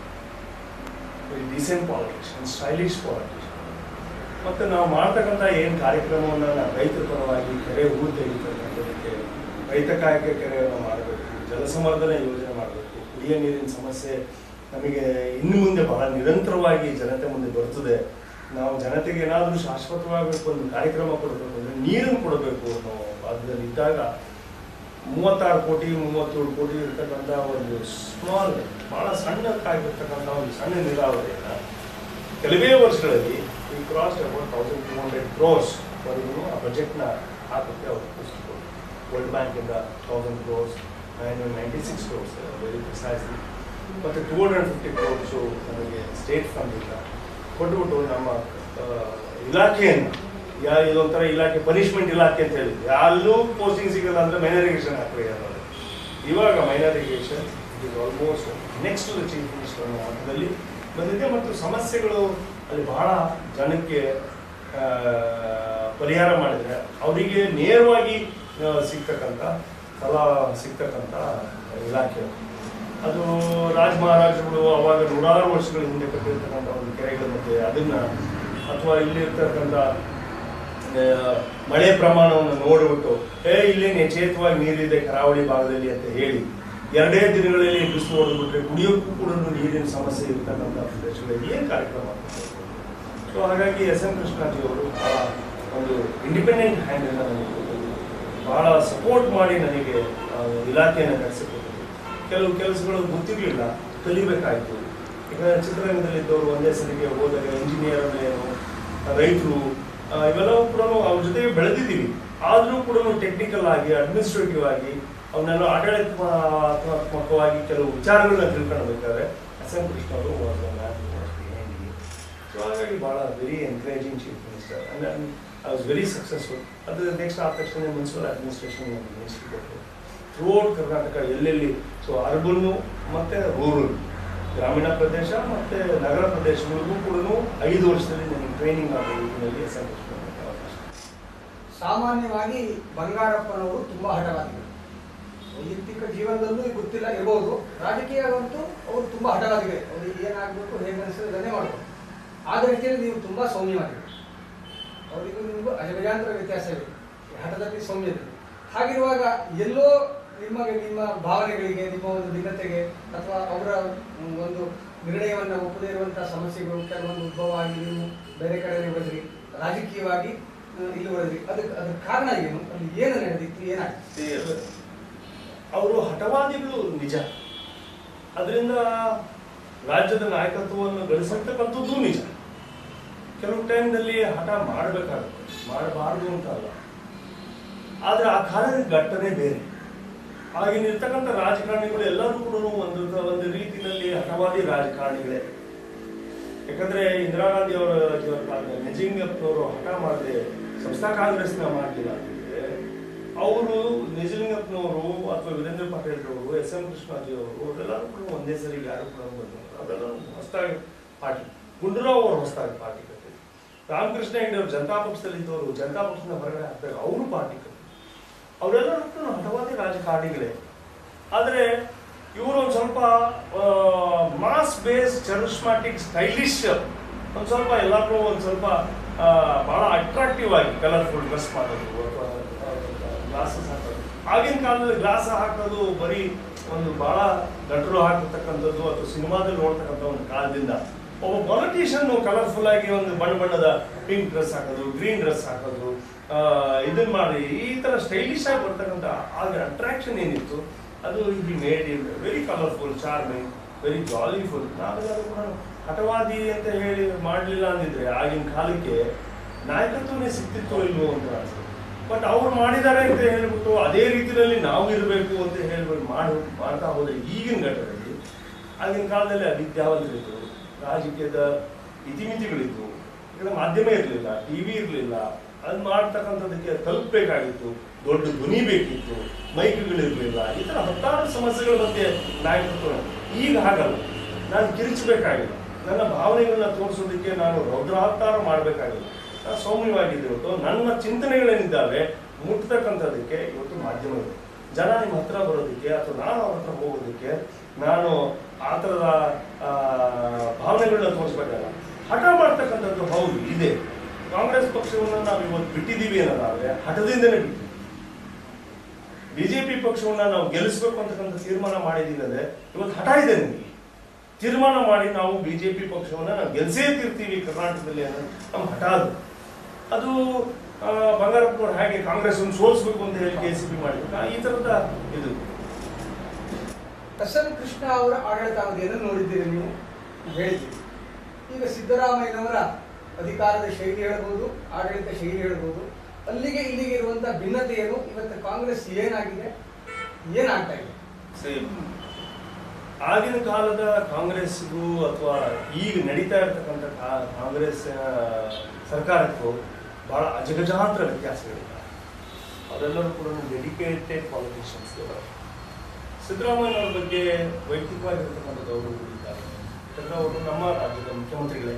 S2: very decent politician stylish politician ಮತ್ತು ನಾವು ಮಾಡ್ತಕ್ಕಂಥ ಏನು ಕಾರ್ಯಕ್ರಮವನ್ನು ನಾವು ರೈತರ ಪರವಾಗಿ ಕೆರೆ ಹೂವು ತೆಗಿತಕ್ಕಂಥದಕ್ಕೆ ರೈತ ಕಾಯಕ ಕೆರೆಯನ್ನು ಮಾಡಬೇಕು ಜಲಸಂವರ್ಧನೆ ಯೋಜನೆ ಮಾಡಬೇಕು ಕುಡಿಯ ನೀರಿನ ಸಮಸ್ಯೆ ನಮಗೆ ಇನ್ನು ಮುಂದೆ ಬಹಳ ನಿರಂತರವಾಗಿ ಜನತೆ ಮುಂದೆ ಬರ್ತದೆ ನಾವು ಜನತೆಗೆ ಏನಾದರೂ ಶಾಶ್ವತವಾಗಿ ಒಂದು ಕಾರ್ಯಕ್ರಮ ಕೊಡಬೇಕು ಅಂದರೆ ನೀರನ್ನು ಕೊಡಬೇಕು ಅನ್ನೋ ಭಾಗದಲ್ಲಿ ಇದ್ದಾಗ ಮೂವತ್ತಾರು ಕೋಟಿ ಮೂವತ್ತೇಳು ಕೋಟಿ ಇರ್ತಕ್ಕಂಥ ಒಂದು ಸ್ಮಾಲ್ ಬಹಳ ಸಣ್ಣಕ್ಕಾಗಿರ್ತಕ್ಕಂಥ ಒಂದು ಸಣ್ಣ ನೀರಾವರಿಯನ್ನು ಕೆಲವೇ ವರ್ಷಗಳಲ್ಲಿ ಈ cross about thousand two hundred crores ವರೆಗೂ ಆ ಬಜೆಟ್ನ ಹಾಕೋಕ್ಕೆ ಅವರು ಪುಸ್ತಕ ವರ್ಲ್ಡ್ ಬ್ಯಾಂಕಿಂದ thousand crores nine ninety six crores very precisely ಮತ್ತು ಟೂ ಹಂಡ್ರೆಡ್ ಫಿಫ್ಟಿ ಕ್ರೋರ್ಸು ನಮಗೆ ಸ್ಟೇಟ್ ಫಂಡಿಂದ ಕೊಟ್ಬಿಟ್ಟು ನಮ್ಮ ಆ, ಇಲಾಖೆಯನ್ನು ಯಾ ಇದೊಂಥರ ಇಲಾಖೆ ಪನಿಷ್ಮೆಂಟ್ ಇಲಾಖೆ ಅಂತ ಹೇಳಿ ಯಾರಲ್ಲೂ ಪೋಸ್ಟಿಂಗ್ ಸಿಗಲ್ಲ ಅಂದರೆ ಮೈನರಿಗೇಷನ್ ಹಾಕ್ರಿ ಅನ್ನೋದು ಇವಾಗ minor irrigation it is almost next chief minister ಅನ್ನೋ ಹಂತದಲ್ಲಿ ಬಂದಿದೆ ಮತ್ತು ಸಮಸ್ಯೆಗಳು ಅಲ್ಲಿ ಬಹಳ ಜನಕ್ಕೆ ಆ, ಪರಿಹಾರ ಮಾಡಿದರೆ ಅವರಿಗೆ ನೇರವಾಗಿ ಆ, ಸಿಗ್ತಕ್ಕಂಥ ಫಲ ಸಿಗ್ತಕ್ಕಂಥ ಇಲಾಖೆ ಅದು ರಾಜ ಮಹಾರಾಜರುಗಳು ಅವಾಗ ನೂರಾರು ವರ್ಷಗಳ ಹಿಂದೆ ಕಟ್ಟಿರ್ತಕ್ಕಂಥ ಒಂದು ಕೆರೆಗಳ ಮಧ್ಯೆ ಅದನ್ನ ಅಥವಾ ಇಲ್ಲಿರ್ತಕ್ಕಂಥ ಆ, ಮಳೆ ಪ್ರಮಾಣವನ್ನು ನೋಡಿಬಿಟ್ಟು ಏ ಇಲ್ಲೇನು ಯಥೇಚ್ಛವಾಗಿ ನೀರಿದೆ ಕರಾವಳಿ ಭಾಗದಲ್ಲಿ ಅಂತ ಹೇಳಿ ಎರಡೇ ದಿನಗಳಲ್ಲಿ ಬಿಸಿಲು ಹೊಡೆದ್ಬಿಟ್ರೆ ಕುಡಿಯೋಕ್ಕೂ ಕೂಡ ನೀರಿನ ಸಮಸ್ಯೆ ಇರ್ತಕ್ಕಂಥ ಪ್ರದೇಶಗಳಲ್ಲಿ ಏನು ಕಾರ್ಯಕ್ರಮ ಮಾಡ್ತಾರೆ ಸೊ ಹಾಗಾಗಿ ಎಸ್ ಎಂ ಕೃಷ್ಣಾಜಿ ಅವರು ಬಹಳ ಒಂದು ಇಂಡಿಪೆಂಡೆಂಟ್ ಹ್ಯಾಂಡನ್ನು ನನಗೆ ಕೊಟ್ಟಿದ್ರು. ಬಹಳ ಸಪೋರ್ಟ್ ಮಾಡಿ ನನಗೆ ಆ, ಇಲಾಖೆಯನ್ನು ನಡೆಸಿಕೊಟ್ಟಿದ್ರು ಕೆಲವು ಕೆಲಸಗಳು ಗೊತ್ತಿರಲಿಲ್ಲ ಕಲಿಬೇಕಾಯಿತು ಈಗ ಚಿತ್ರರಂಗದಲ್ಲಿದ್ದವರು ಒಂದೇ ಸರಿಗೆ ಹೋದಾಗ ಇಂಜಿನಿಯರ್ ಅಂದ್ರೆ ಏನು ರೈತರು ಇವೆಲ್ಲವೂ ಕೂಡ ಅವ್ರ ಜೊತೆಗೆ ಬೆಳೆದಿದ್ದೀವಿ ಆದರೂ ಕೂಡ ಟೆಕ್ನಿಕಲ್ ಆಗಿ ಅಡ್ಮಿನಿಸ್ಟ್ರೇಟಿವ್ ಆಗಿ ಅವನ್ನೆಲ್ಲ ಆಡಳಿತಾತ್ಮಕವಾಗಿ ಕೆಲವು ವಿಚಾರಗಳನ್ನ ತಿಳ್ಕೊಳ್ಬೇಕಾದ್ರೆ ಎಸ್ ಎಂ ಕೃಷ್ಣ ಅವರು was a man who was behind me. So ಹಾಗಾಗಿ ಭಾಳ very encouraging chief minister and I was very successful ಅದು ನೆಕ್ಸ್ಟ್ ಆದ ತಕ್ಷಣ ಮುನ್ಸಿಪಲ್ ಅಡ್ಮಿನಿಸ್ಟ್ರೇಷನ್ ಮಿನಿಸ್ಟ್ರಿ ಕೊಟ್ಟರು ಥ್ರೂಔಟ್ ಕರ್ನಾಟಕ ಎಲ್ಲೆಲ್ಲಿ ಸೊ ಅರ್ಬನ್ನು ಮತ್ತು ರೂರಲ್ ಗ್ರಾಮೀಣ ಪ್ರದೇಶ ಮತ್ತು ನಗರ ಪ್ರದೇಶಗಳಿಗೂ ಕೂಡ ಐದು ವರ್ಷದಲ್ಲಿ ನನಗೆ ಟ್ರೈನಿಂಗ್ ಆಗೋ ಇದರಲ್ಲಿ ಎಸ್ ಎಂ ಕೃಷ್ಣ ಅವಕಾಶ
S1: ಸಾಮಾನ್ಯವಾಗಿ ಬಂಗಾರಪ್ಪನವರು ತುಂಬಾ ಹಠವಾದಿಗಳು ವೈಯಕ್ತಿಕ ಜೀವನದಲ್ಲೂ ಈಗ ಗೊತ್ತಿಲ್ಲ ಇರಬಹುದು ರಾಜಕೀಯವಂತೂ ಅವರು ತುಂಬಾ ಹಠವಾದಿಗಳು ಅವ್ರಿಗೆ ಏನಾಗಬೇಕು ಹೇಗೆ ಅನಿಸ್ತದೆ ಅದನ್ನೇ ಮಾಡಬೇಕು ಆದ ರೀತಿಯಲ್ಲಿ ನೀವು ತುಂಬಾ ಸೌಮ್ಯವಾಗಿರಿ ಅವರಿಗೂ ನಿಮಗೂ ಅಜಗಜಾಂತರ ವ್ಯತ್ಯಾಸವಿದೆ ಈ ಹಠದಲ್ಲಿ ಸೌಮ್ಯದಲ್ಲಿ ಹಾಗಿರುವಾಗ ಎಲ್ಲೋ ನಿಮಗೆ ನಿಮ್ಮ ಭಾವನೆಗಳಿಗೆ ನಿಮ್ಮ ಒಂದು ಭಿನ್ನತೆಗೆ ಅಥವಾ ಅವರ ಮ್, ಒಂದು ನಿರ್ಣಯವನ್ನು ಒಪ್ಪದೇ ಇರುವಂತಹ ಸಮಸ್ಯೆಗಳು ಕೆಲವೊಂದು ಉದ್ಭವ ಆಗಿ ನೀವು ಬೇರೆ ಕಡೆ ಬರೆದ್ರಿ ರಾಜಕೀಯವಾಗಿ ಆ, ಇಲ್ಲಿ ಬರೆದ್ರಿ ಅದಕ್ಕೆ ಅದ್ರ ಕಾರಣ ಏನು ಅಲ್ಲಿ ಏನು ನಡೆದಿತ್ತು ಏನಾಯ್ತು
S2: ಅವರು ಹಠವಾದಿಗಳು ನಿಜ ಅದರಿಂದ ರಾಜ್ಯದ ನಾಯಕತ್ವವನ್ನು ಗಳಿಸತಕ್ಕಂಥದ್ದು ನಿಜ ಕೆಲವು ಟೈಮ್ನಲ್ಲಿ ಹಠ ಮಾಡಬೇಕಾಗುತ್ತೆ ಮಾಡಬಾರ್ದು ಅಂತ ಅಲ್ಲ ಆದರೆ ಆ ಕಾಲದ ಘಟ್ಟನೆ ಬೇರೆ ಆಗಿನ ಇರ್ತಕ್ಕಂಥ ರಾಜಕಾರಣಿಗಳು ಎಲ್ಲರೂ ಕೂಡ ಒಂದು ಒಂದು ರೀತಿಯಲ್ಲಿ ಹಠವಾದಿ ರಾಜಕಾರಣಿಗಳೇ ಯಾಕಂದ್ರೆ ಇಂದಿರಾ ಗಾಂಧಿ ಅವರ ನಿಜಲಿಂಗಪ್ಪನವರು ಹಠ ಮಾಡದೆ ಸಂಸ್ಥಾ ಕಾಂಗ್ರೆಸ್ನ ಮಾಡಲಿಲ್ಲ ಅಂತಂದ್ರೆ ಅವರು ನಿಜಲಿಂಗಪ್ಪನವರು ಅಥವಾ ವೀರೇಂದ್ರ ಪಾಟೀಲ್ ಅವರು ಎಸ್ ಎಂ ಕೃಷ್ಣಾಜಿ ಅವರು ಅವರೆಲ್ಲರೂ ಕೂಡ ಒಂದೇ ಸರಿ ಯಾರು ಕೂಡ ಬಂದರು ಅದೆಲ್ಲ ಹೊಸದಾಗಿ ಪಾರ್ಟಿ ಗುಂಡೂರಾವ್ ಅವರು ಹೊಸದಾಗಿ ಪಾರ್ಟಿ ಕಟ್ಟಿದ್ರು ರಾಮಕೃಷ್ಣ ಹೆಗಡೆ ಅವರು ಜನತಾ ಪಕ್ಷದಲ್ಲಿ ಇದ್ದವರು ಜನತಾ ಪಕ್ಷದ ಹೊರಗಡೆ ಹಾಕ್ತಾರೆ ಅವರು ಪಾರ್ಟಿ ಕಟ್ಟಿದ್ರು ಅವರೆಲ್ಲರೂ ಕೂಡ ಹಠವಾದಿ ರಾಜಕಾರಣಿಗಳೇ ಆದರೆ ಇವರು ಒಂದು ಸ್ವಲ್ಪ ಮಾಸ್ ಬೇಸ್ ಚರಿಸ್ಮಾಟಿಕ್ ಸ್ಟೈಲಿಶ್ ಒಂದು ಸ್ವಲ್ಪ ಎಲ್ಲರೂ ಒಂದು ಸ್ವಲ್ಪ ಆ, ಬಹಳ ಅಟ್ರಾಕ್ಟಿವ್ ಆಗಿ ಕಲರ್ಫುಲ್ ಡ್ರೆಸ್ ಮಾಡೋದು ಅಥವಾ ಗ್ಲಾಸಸ್ ಹಾಕೋದು ಆಗಿನ ಕಾಲದಲ್ಲಿ ಗ್ಲಾಸ್ ಹಾಕೋದು ಬರೀ ಒಂದು ಬಹಳ ಗಂಟಲು ಹಾಕಿರ್ತಕ್ಕಂಥದ್ದು ಅಥವಾ ಸಿನಿಮಾದಲ್ಲಿ ನೋಡ್ತಕ್ಕಂಥ ಒಂದು ಕಾಲದಿಂದ ಒಬ್ಬ ಪೊಲಿಟಿಷಿಯನ್ ಕಲರ್ಫುಲ್ ಆಗಿ ಒಂದು ಬಣ್ಣ ಬಣ್ಣದ ಪಿಂಕ್ ಡ್ರೆಸ್ ಹಾಕೋದು ಗ್ರೀನ್ ಡ್ರೆಸ್ ಹಾಕೋದು ಆ, ಇದನ್ನ ಮಾಡಿ ಈ ತರ ಸ್ಟೈಲಿಶ್ ಆಗಿ ಬರ್ತಕ್ಕಂಥ ಆಗ ಅಟ್ರಾಕ್ಷನ್ ಏನಿತ್ತು ಅದು ಈ made in very colourful charming very jollyful ನಾವೆಲ್ಲರೂ ಕೂಡ ಹಠವಾದಿ ಅಂತ ಹೇಳಿ ಮಾಡಲಿಲ್ಲ ಅಂದಿದ್ರೆ ಆಗಿನ ಕಾಲಕ್ಕೆ ನಾಯಕತ್ವನೇ ಸಿಕ್ತಿತ್ತು ಇಲ್ವೋ ಅಂತ ಅನ್ಸುತ್ತೆ ಬಟ್ ಅವ್ರು ಮಾಡಿದ್ದಾರೆ ಅಂತ ಹೇಳ್ಬಿಟ್ಟು ಅದೇ ರೀತಿಯಲ್ಲಿ ನಾವು ಇರಬೇಕು ಅಂತ ಹೇಳ್ಬಿಟ್ಟು ಮಾಡು ಮಾಡ್ತಾ ಹೋದ್ರೆ ಈಗಿನ ಘಟ್ಟದಲ್ಲಿ ಆಗಿನ ಕಾಲದಲ್ಲಿ ಅವಿದ್ಯಾವಂತರಿದ್ರು ರಾಜಕೀಯದ ಇತಿಮಿತಿಗಳಿತ್ತು ಈಗ ಮಾಧ್ಯಮ ಇರಲಿಲ್ಲ ಟಿವಿ ಇರಲಿಲ್ಲ ಅದು ಮಾಡ್ತಕ್ಕಂಥದ್ದಕ್ಕೆ ತಲುಪಬೇಕಾಗಿತ್ತು ದೊಡ್ಡ ಧ್ವನಿ ಬೇಕಿತ್ತು ಮೈಕ್ಗಳಿರಲಿಲ್ಲ ಈ ಥರ ಹತ್ತಾರು ಸಮಸ್ಯೆಗಳ ಬಗ್ಗೆ ನಾಯಕತ್ವ ಈಗ ಹಾಗಲ್ಲ ನಾನು ಕಿರಿಚಬೇಕಾಗಿಲ್ಲ ನನ್ನ ಭಾವನೆಗಳನ್ನ ತೋರಿಸೋದಕ್ಕೆ ನಾನು ರೌದ್ರಾವತಾರ ಮಾಡಬೇಕಾಗಿಲ್ಲ ನಾನು ಸೌಮ್ಯವಾಗಿದ್ದೆ ಇವತ್ತು ನನ್ನ ಚಿಂತನೆಗಳೇನಿದ್ದಾವೆ ಮುಟ್ತಕ್ಕಂಥದ್ದಕ್ಕೆ ಇವತ್ತು ಮಾಧ್ಯಮ ಇದೆ ಜನ ನಿಮ್ಮ ಹತ್ರ ಬರೋದಕ್ಕೆ ಅಥವಾ ನಾನು ಅವ್ರ ಹತ್ರ ಹೋಗೋದಕ್ಕೆ ನಾನು ಆ ಥರದ ಆ, ಭಾವನೆಗಳನ್ನ ತೋರಿಸ್ಬೇಕಲ್ಲ ಹಠ ಮಾಡ್ತಕ್ಕಂಥದ್ದು ಹೌದು ಇದೆ ಕಾಂಗ್ರೆಸ್ ಪಕ್ಷವನ್ನು ನಾವು ಇವತ್ತು ಬಿಟ್ಟಿದ್ದೀವಿ ಅನ್ನೋದಾದ್ರೆ ಹಠದಿಂದನೇ ಬಿಟ್ಟಿದ್ದೀವಿ ಬಿಜೆಪಿ ಪಕ್ಷವನ್ನ ನಾವು ಗೆಲ್ಲಿಸ್ಬೇಕು ಅಂತಕ್ಕಂಥ ತೀರ್ಮಾನ ಮಾಡಿದ್ದೀವಿ ಅಂದ್ರೆ ಇವತ್ತು ಹಠ ಇದೆ ನಿಮಗೆ ತೀರ್ಮಾನ ಮಾಡಿ ನಾವು ಬಿಜೆಪಿ ಪಕ್ಷವನ್ನ ನಾವು ಗೆಲ್ಸೇ ತೀರ್ತೀವಿ ಕರ್ನಾಟಕದಲ್ಲಿ ಅನ್ನೋದು ನಮ್ಮ ಹಠ ಅದು ಅದು ಆ, ಬಂಗಾರಪ್ಪನವ್ರು ಹೇಗೆ ಕಾಂಗ್ರೆಸ್ ಒಂದು ಸೋಲಿಸ್ಬೇಕು ಅಂತ ಹೇಳಿ ಕೆ ಸಿ ಪಿ ಮಾಡಿದ್ರು ಈ ತರದ ಇದು
S1: ಎಸ್ ಎಂ ಕೃಷ್ಣ ಅವರ ಆಡಳಿತಾವಧಿಯನ್ನು ನೋಡಿದ್ದೀರಿ ನೀವು ಹೇಳಿದ್ದೀರಿ ಈಗ ಸಿದ್ದರಾಮಯ್ಯನವರ ಅಧಿಕಾರದ ಶೈಲಿ ಹೇಳ್ಬೋದು ಆಡಳಿತ ಶೈಲಿ ಹೇಳ್ಬೋದು ಅಲ್ಲಿಗೆ ಇಲ್ಲಿಗೆ ಇರುವಂತ ಭಿನ್ನತೆ ಏನು ಇವತ್ತು ಕಾಂಗ್ರೆಸ್ ಏನಾಗಿದೆ ಏನಾಗ್ತಾ ಇದೆ
S2: ಸರಿ. ಆಗಿನ ಕಾಲದ ಕಾಂಗ್ರೆಸ್ಗೂ ಅಥವಾ ಈಗ ನಡೀತಾ ಇರತಕ್ಕಂಥ ಕಾ- ಕಾಂಗ್ರೆಸ್ ಆ, ಸರ್ಕಾರಕ್ಕೂ ಬಹಳ ಅಜಗಜಾಂತರ ವ್ಯತ್ಯಾಸಗಳಿವೆ ಅವರೆಲ್ಲರೂ ಕೂಡ ಡೆಡಿಕೇಟೆಡ್ ಪಾಲಿಟಿಷಿಯನ್ಸ್ ಸಿದ್ದರಾಮಯ್ಯನವ್ರ ಬಗ್ಗೆ ವೈಯಕ್ತಿಕವಾಗಿರ್ತಕ್ಕಂಥ ಗೌರವಗಳು ಇದ್ದಾರೆ ಯಾಕಂದ್ರೆ ಅವರು ನಮ್ಮ ರಾಜ್ಯದ ಮುಖ್ಯಮಂತ್ರಿಗಳೇ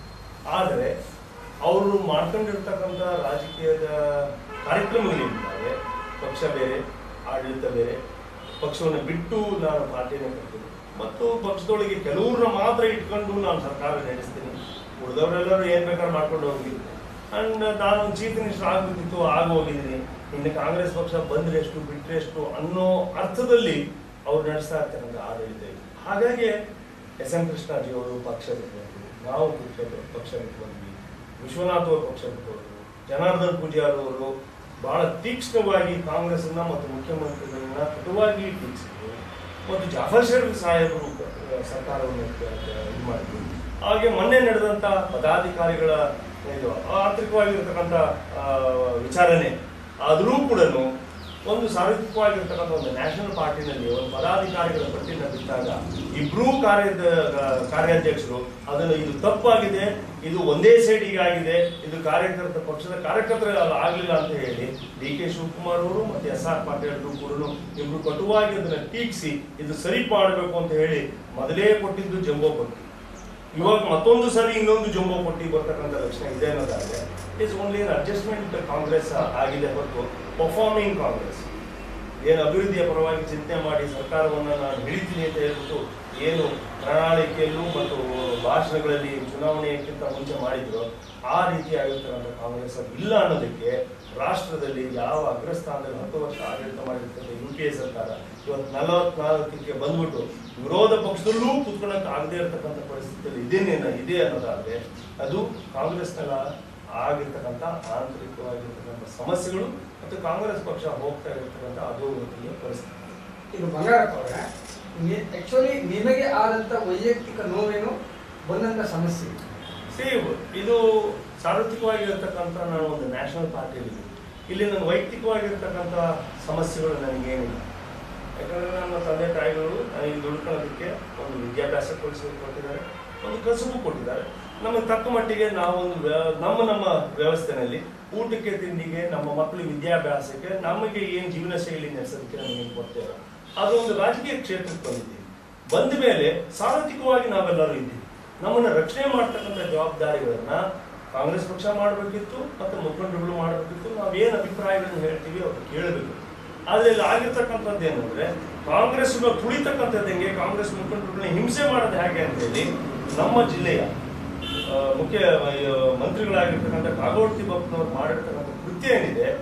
S2: ಆದರೆ ಅವರು ಮಾಡ್ಕೊಂಡಿರ್ತಕ್ಕಂಥ ರಾಜಕೀಯದ ಕಾರ್ಯಕ್ರಮಗಳೇನಿದ್ದಾವೆ ಪಕ್ಷ ಬೇರೆ ಆಡಳಿತ ಬೇರೆ ಪಕ್ಷವನ್ನು ಬಿಟ್ಟು ನಾನು ಪಾರ್ಟಿಯನ್ನು ಕಟ್ತೀನಿ ಮತ್ತು ಪಕ್ಷದೊಳಗೆ ಕೆಲವ್ರನ್ನ ಮಾತ್ರ ಇಟ್ಕೊಂಡು ನಾನು ಸರ್ಕಾರ ನಡೆಸ್ತೀನಿ ಉಳಿದವರೆಲ್ಲರೂ ಏನ್ ಬೇಕಾದ್ರೂ ಮಾಡ್ಕೊಂಡು ಹೋಗಿ ಅಂಡ್ ನಾನು ಚೀಫ್ ಮಿನಿಸ್ಟರ್ ಆಗ್ಬೇಕಿತ್ತು ಆಗ ಹೋಗಿದ್ದೀನಿ ಇನ್ನು ಕಾಂಗ್ರೆಸ್ ಪಕ್ಷ ಬಂದ್ರೆ ಎಷ್ಟು ಬಿಟ್ರೆ ಎಷ್ಟು ಅನ್ನೋ ಅರ್ಥದಲ್ಲಿ ಅವ್ರು ನಡೆಸ್ತಾ ಇರ್ತಕ್ಕಂಥ ಆಡಳಿತ ಇದೆ ಹಾಗಾಗಿ ಎಸ್ ಎಂ ಕೃಷ್ಣಾಜಿ ಅವರು ಪಕ್ಷ ಬಿಟ್ಟು ನಾವು ಪಕ್ಷ ಪಕ್ಷ ಬಿಟ್ಟು ಬಂದ್ವಿ ವಿಶ್ವನಾಥ್ ಅವರು ಪಕ್ಷ ಬಿಟ್ಟು ಹೋದ್ರು ಜನಾರ್ದನ್ ಪೂಜಾರ್ ಅವರು ಬಹಳ ತೀಕ್ಷ್ಣವಾಗಿ ಕಾಂಗ್ರೆಸ್ ಅನ್ನ ಮತ್ತು ಮುಖ್ಯಮಂತ್ರಿಗಳನ್ನ ಕಟುವಾಗಿ ಟೀಕಿಸಿದ್ರು ಮತ್ತು ಜಾಫರ್ ಶರೀಫ್ ಸಾಹೇಬರು ಅಹ್, ಸರ್ಕಾರವನ್ನು ಇದು ಮಾಡಿದ್ರು ಹಾಗೆ ಮೊನ್ನೆ ನಡೆದಂತ ಪದಾಧಿಕಾರಿಗಳ ಇದು ಆಂತರಿಕವಾಗಿರ್ತಕ್ಕಂಥ ಆ, ವಿಚಾರಣೆ ಆದರೂ ಕೂಡ ಒಂದು ಸಾರ್ವತ್ರಿಕವಾಗಿರ್ತಕ್ಕಂಥ ಒಂದು ನ್ಯಾಷನಲ್ ಪಾರ್ಟಿನಲ್ಲಿ ಒಂದು ಪದಾಧಿಕಾರಿಗಳ ಪಟ್ಟಿನ ಬಿಟ್ಟಾಗ ಇಬ್ರೂ ಕಾರ್ಯದ ಕಾರ್ಯಾಧ್ಯಕ್ಷರು ಅದನ್ನು ಇದು ತಪ್ಪಾಗಿದೆ ಇದು ಒಂದೇ ಸೈಡಿಗೆ ಆಗಿದೆ ಇದು ಕಾರ್ಯಕರ್ತ ಪಕ್ಷದ ಕಾರ್ಯಕರ್ತರ ಆಗಲಿಲ್ಲ ಅಂತ ಹೇಳಿ ಡಿ ಕೆ ಶಿವಕುಮಾರ್ ಅವರು ಮತ್ತೆ ಎಸ್ ಆರ್ ಪಾಟೀಲ್ ಕೂಡ ಇಬ್ರು ಕಟುವಾಗಿ ಅದನ್ನ ಟೀಕಿಸಿ ಇದು ಸರಿ ಮಾಡಬೇಕು ಅಂತ ಹೇಳಿ ಮೊದಲೇ ಕೊಟ್ಟಿದ್ದು ಜಂಬೋ ಪಟ್ಟಿ ಇವಾಗ ಮತ್ತೊಂದು ಸರಿ ಇನ್ನೊಂದು ಜಂಬೋ ಪಟ್ಟಿ ಬರ್ತಕ್ಕಂಥ ಲಕ್ಷಣ ಇದೆ ಅನ್ನೋದಾದ್ರೆ ಇಸ್ ಓನ್ಲಿ ಅಡ್ಜಸ್ಟ್ಮೆಂಟ್ ಕಾಂಗ್ರೆಸ್ ಆಗಿದೆ ಹೊರತು ಪರ್ಫಾರ್ಮಿಂಗ್ ಕಾಂಗ್ರೆಸ್ ಏನು ಅಭಿವೃದ್ಧಿಯ ಪರವಾಗಿ ಚಿಂತನೆ ಮಾಡಿ ಸರ್ಕಾರವನ್ನು ನಾನು ಹಿಡಿತೀನಿ ಅಂತ ಹೇಳ್ಬಿಟ್ಟು ಏನು ಪ್ರಣಾಳಿಕೆಯಲ್ಲೂ ಮತ್ತು ಭಾಷಣಗಳಲ್ಲಿ ಚುನಾವಣೆಯಕ್ಕಿಂತ ಮುಂಚೆ ಮಾಡಿದ್ರು ಆ ರೀತಿ ಆಗಿರ್ತಕ್ಕಂಥ ಕಾಂಗ್ರೆಸ್ ಅದು ಇಲ್ಲ ಅನ್ನೋದಕ್ಕೆ ರಾಷ್ಟ್ರದಲ್ಲಿ ಯಾವ ಅಗ್ರಸ್ಥಾನದಲ್ಲಿ ಹತ್ತು ವರ್ಷ ಆಡಳಿತ ಮಾಡಿರ್ತಕ್ಕಂಥ ಯು ಪಿ ಎ ಸರ್ಕಾರ ಇವತ್ತು ನಲವತ್ನಾಲ್ಕಕ್ಕೆ ಬಂದ್ಬಿಟ್ಟು ವಿರೋಧ ಪಕ್ಷದಲ್ಲೂ ಕುತ್ಕೊಳ್ಳೋಕೆ ಆಗದೆ ಇರತಕ್ಕಂಥ ಪರಿಸ್ಥಿತಿಯಲ್ಲಿ ಇದೇನೇನ ಇದೆ ಅನ್ನೋದಾದ್ರೆ ಅದು ಕಾಂಗ್ರೆಸ್ನೆಲ್ಲ ಆಗಿರ್ತಕ್ಕಂಥ ಆಂತರಿಕವಾಗಿರ್ತಕ್ಕಂಥ ಸಮಸ್ಯೆಗಳು ಮತ್ತು ಕಾಂಗ್ರೆಸ್ ಪಕ್ಷ ಹೋಗ್ತಾ ಇರತಕ್ಕಂಥ ಅಧೋಗತಿಯ ಪರಿಸ್ಥಿತಿ
S1: ಈಗ ಬಂಗಾರಪ್ಪ ಅವರೇ ಆಕ್ಚುಲಿ ನಿಮಗೆ ಆದಂತ ವೈಯಕ್ತಿಕ ನೋವೇನು ಬಂದಂತ ಸಮಸ್ಯೆ
S2: ಸಿ ಇದು ಸಾರ್ವತ್ರಿಕವಾಗಿರ್ತಕ್ಕಂಥ ನಾನು ಒಂದು ನ್ಯಾಷನಲ್ ಪಾರ್ಟಿಯಲ್ಲಿ ಇಲ್ಲಿ ನನ್ನ ವೈಯಕ್ತಿಕವಾಗಿರ್ತಕ್ಕಂಥ ಸಮಸ್ಯೆಗಳು ನನಗೇನಿಲ್ಲ ಯಾಕಂದ್ರೆ ನನ್ನ ತಂದೆ ತಾಯಿಗಳು ನನಗೆ ದುಡ್ಕೊಳ್ಳೋದಕ್ಕೆ ಒಂದು ವಿದ್ಯಾಭ್ಯಾಸ ಕೊಡಿಸಿ ಕೊಟ್ಟಿದ್ದಾರೆ ಒಂದು ಕಸುಬು ಕೊಟ್ಟಿದ್ದಾರೆ ನಮಗೆ ತಕ್ಕ ಮಟ್ಟಿಗೆ ನಾವೊಂದು ವ್ಯ- ನಮ್ಮ ನಮ್ಮ ವ್ಯವಸ್ಥೆನಲ್ಲಿ ಊಟಕ್ಕೆ ತಿಂಡಿಗೆ ನಮ್ಮ ಮಕ್ಕಳ ವಿದ್ಯಾಭ್ಯಾಸಕ್ಕೆ ನಮಗೆ ಏನು ಜೀವನ ಶೈಲಿ ನಡೆಸೋದಕ್ಕೆ ನಮಗೆ ಕೊಡ್ತೇವೆ ಅದು ಒಂದು ರಾಜಕೀಯ ಕ್ಷೇತ್ರಕ್ಕೆ ಬಂದಿದ್ದೀವಿ ಬಂದ ಮೇಲೆ ಸಾರ್ವತ್ರಿಕವಾಗಿ ನಾವೆಲ್ಲರೂ ಇದ್ದೀವಿ ನಮ್ಮನ್ನ ರಕ್ಷಣೆ ಮಾಡ್ತಕ್ಕಂಥ ಜವಾಬ್ದಾರಿಗಳನ್ನ ಕಾಂಗ್ರೆಸ್ ಪಕ್ಷ ಮಾಡಬೇಕಿತ್ತು ಮತ್ತು ಮುಖಂಡರುಗಳು ಮಾಡಬೇಕಿತ್ತು ನಾವೇನು ಅಭಿಪ್ರಾಯಗಳನ್ನು ಹೇಳ್ತೀವಿ ಅವ್ರು ಕೇಳಬೇಕು ಆದ್ರೆ ಇಲ್ಲಿ ಆಗಿರ್ತಕ್ಕಂಥದ್ದು ಏನಂದ್ರೆ ಕಾಂಗ್ರೆಸ್ ತುಳಿತಕ್ಕಂಥದ್ದು ಹೆಂಗೆ ಕಾಂಗ್ರೆಸ್ ಮುಖಂಡರುಗಳನ್ನ ಹಿಂಸೆ ಮಾಡೋದು ಹೇಗೆ ಅಂತ ಹೇಳಿ ನಮ್ಮ ಜಿಲ್ಲೆಯ ಆ, ಮುಖ್ಯ ಆ, ಮಂತ್ರಿಗಳಾಗಿರ್ತಕ್ಕಂಥ ಕಾಗೋಡು ತಿಮ್ಮಪ್ಪನವ್ರು ಮಾಡಿರ್ತಕ್ಕಂಥ ಕೃತ್ಯ ಏನಿದೆ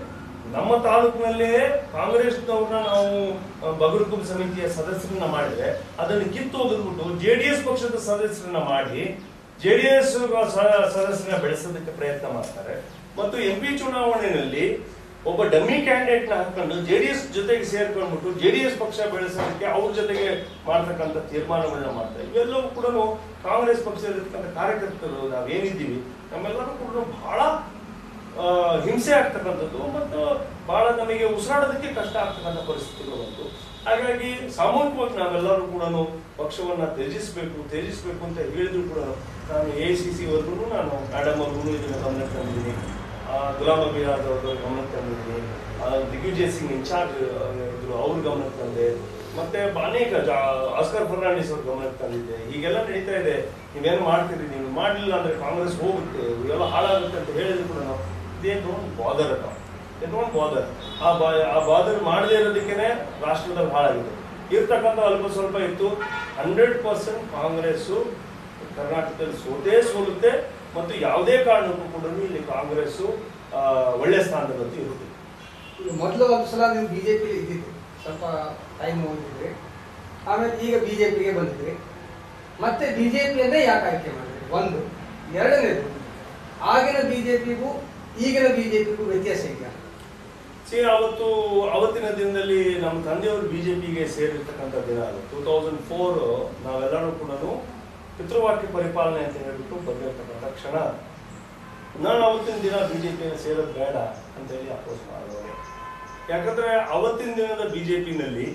S2: ನಮ್ಮ ತಾಲೂಕಿನಲ್ಲೇ ಕಾಂಗ್ರೆಸ್ನವ್ರನ್ನ ನಾವು ಆ, ಬಗರುಕುಂ ಸಮಿತಿಯ ಸದಸ್ಯರನ್ನ ಮಾಡಿದ್ರೆ ಅದನ್ನು ಕಿತ್ತು ಹೋಗಿದ್ಬಿಟ್ಟು ಜೆ ಡಿ ಎಸ್ ಪಕ್ಷದ ಸದಸ್ಯರನ್ನ ಮಾಡಿ ಜೆ ಡಿ ಎಸ್ ಸದಸ್ಯರನ್ನ ಬೆಳೆಸೋದಕ್ಕೆ ಪ್ರಯತ್ನ ಮಾಡ್ತಾರೆ ಮತ್ತು ಎಂ ಪಿ ಚುನಾವಣೆಯಲ್ಲಿ ಒಬ್ಬ ಡಮ್ಮಿ ಕ್ಯಾಂಡಿಡೇಟ್ ನ ಹಾಕೊಂಡು ಜೆ ಡಿ ಎಸ್ ಜೊತೆಗೆ ಸೇರ್ಕೊಂಡ್ಬಿಟ್ಟು ಜೆ ಡಿ ಎಸ್ ಪಕ್ಷ ಬೆಳೆಸೋದಕ್ಕೆ ಅವ್ರ ಜೊತೆಗೆ ಮಾಡ್ತಕ್ಕಂಥ ತೀರ್ಮಾನಗಳನ್ನ ಮಾಡ್ತಾರೆ ಇವೆಲ್ಲವೂ ಕೂಡ ಕಾಂಗ್ರೆಸ್ ಪಕ್ಷದಲ್ಲಿರ್ತಕ್ಕಂಥ ಕಾರ್ಯಕರ್ತರು ನಾವೇನಿದ್ದೀವಿ ನಮ್ಮೆಲ್ಲರೂ ಕೂಡ ಬಹಳ ಆ, ಹಿಂಸೆ ಆಗ್ತಕ್ಕಂಥದ್ದು ಮತ್ತು ಬಹಳ ನಮಗೆ ಉಸಿರಾಡೋದಕ್ಕೆ ಕಷ್ಟ ಆಗ್ತಕ್ಕಂಥ ಪರಿಸ್ಥಿತಿಗಳು ಬಂತು ಹಾಗಾಗಿ ಸಾಮೂಹಿಕವಾಗಿ ನಾವೆಲ್ಲರೂ ಕೂಡ ಪಕ್ಷವನ್ನ ತ್ಯಜಿಸಬೇಕು ತ್ಯಜಿಸಬೇಕು ಅಂತ ಹೇಳಿದ್ರು ಕೂಡ ನಾನು ಎ ಸಿ ಸಿ ವರ್ಗು ನಾನು ಮೇಡಮ್ ಅವ್ರಿಗೂ ಇದನ್ನ ಗಮನಕ್ಕೆ ತಂದಿದ್ದೀನಿ ಆ, ಗುಲಾಮ್ ನಬಿ ಆಜಾದ್ ಅವ್ರ ಗಮನಕ್ಕೆ ತಂದಿದ್ದೀನಿ ಆ, ದಿಗ್ವಿಜಯ್ ಸಿಂಗ್ ಇನ್ಚಾರ್ಜ್ ಇದ್ರು ಅವ್ರ ಗಮನಕ್ಕೆ ತಂದೆ ಮತ್ತೆ ಅನೇಕ ಜಾ- ಆಸ್ಕರ್ ಫರ್ನಾಂಡಿಸ್ ಅವ್ರ ಗಮನಕ್ಕೆ ತಂದಿದ್ದೆ ಹೀಗೆಲ್ಲ ನಡೀತಾ ಇದೆ ನೀವೇನು ಮಾಡ್ತೀರಿ ನೀವು ಮಾಡಲಿಲ್ಲ ಅಂದ್ರೆ ಕಾಂಗ್ರೆಸ್ ಹೋಗುತ್ತೆ ಇವೆಲ್ಲ ಹಾಳಾಗುತ್ತೆ ಅಂತ ಹೇಳಿದ್ರು ಕೂಡ ನಾವು they don't bother at they don't bother ಆ ಬಾ ಆ ಬಾದರ್ ಮಾಡದೇ ಇರೋದಕ್ಕೇನೆ ರಾಷ್ಟ್ರದಲ್ಲಿ ಹಾಳಾಗಿದೆ ಇರ್ತಕ್ಕಂಥ ಅಲ್ಪ ಸ್ವಲ್ಪ ಇತ್ತು ಹಂಡ್ರೆಡ್ ಪರ್ಸೆಂಟ್ ಕಾಂಗ್ರೆಸ್ಸು ಕರ್ನಾಟಕದಲ್ಲಿ ಸೋತೇ ಸೋಲುತ್ತೆ ಮತ್ತು ಯಾವುದೇ ಕಾರಣಕ್ಕೂ ಕೂಡ ಇಲ್ಲಿ ಕಾಂಗ್ರೆಸ್ಸು ಆ, ಒಳ್ಳೆ ಸ್ಥಾನದಲ್ಲಿ ಇರುತ್ತೆ
S1: ಈಗ ಮೊದಲು ಒಂದು ಸಲ ನೀವು ಬಿಜೆಪಿ ಇದ್ದಿದ್ದು ಸ್ವಲ್ಪ ಟೈಮ್ ಹೋಗಿದ್ರಿ ಆಮೇಲೆ ಈಗ ಬಿಜೆಪಿಗೆ ಬಂದಿದ್ರಿ ಮತ್ತೆ ಬಿಜೆಪಿಯನ್ನೇ ಯಾಕೆ ಆಯ್ಕೆ ಮಾಡಿದ್ರಿ ಒಂದು ಎರಡನೇದು ಆಗಿನ ಬಿಜೆಪಿಗೂ ಈಗಿನ ಬಿಜೆಪಿಗೂ ವ್ಯತ್ಯಾಸ ಇದೆಯಾ
S2: ಸಿ ಅವತ್ತು ಅವತ್ತಿನ ದಿನದಲ್ಲಿ ನಮ್ಮ ತಂದೆಯವರು ಬಿಜೆಪಿಗೆ ಸೇರಿರ್ತಕ್ಕಂಥ ದಿನ ಅದು ಟೂ ತೌಸಂಡ್ ಫೋರ್ ನಾವೆಲ್ಲರೂ ಕೂಡ ಪಿತೃವಾಕ್ಯ ಪರಿಪಾಲನೆ ಅಂತ ಹೇಳ್ಬಿಟ್ಟು ಬಂದಿರತಕ್ಕಂಥ ಕ್ಷಣ ನಾನು ಅವತ್ತಿನ ದಿನ ಬಿಜೆಪಿಯನ್ನು ಸೇರೋದು ಬೇಡ ಅಂತ ಹೇಳಿ ಅಪೋಸ್ ಮಾಡಿದವರು ಯಾಕಂದ್ರೆ ಅವತ್ತಿನ ದಿನದ ಬಿಜೆಪಿನಲ್ಲಿ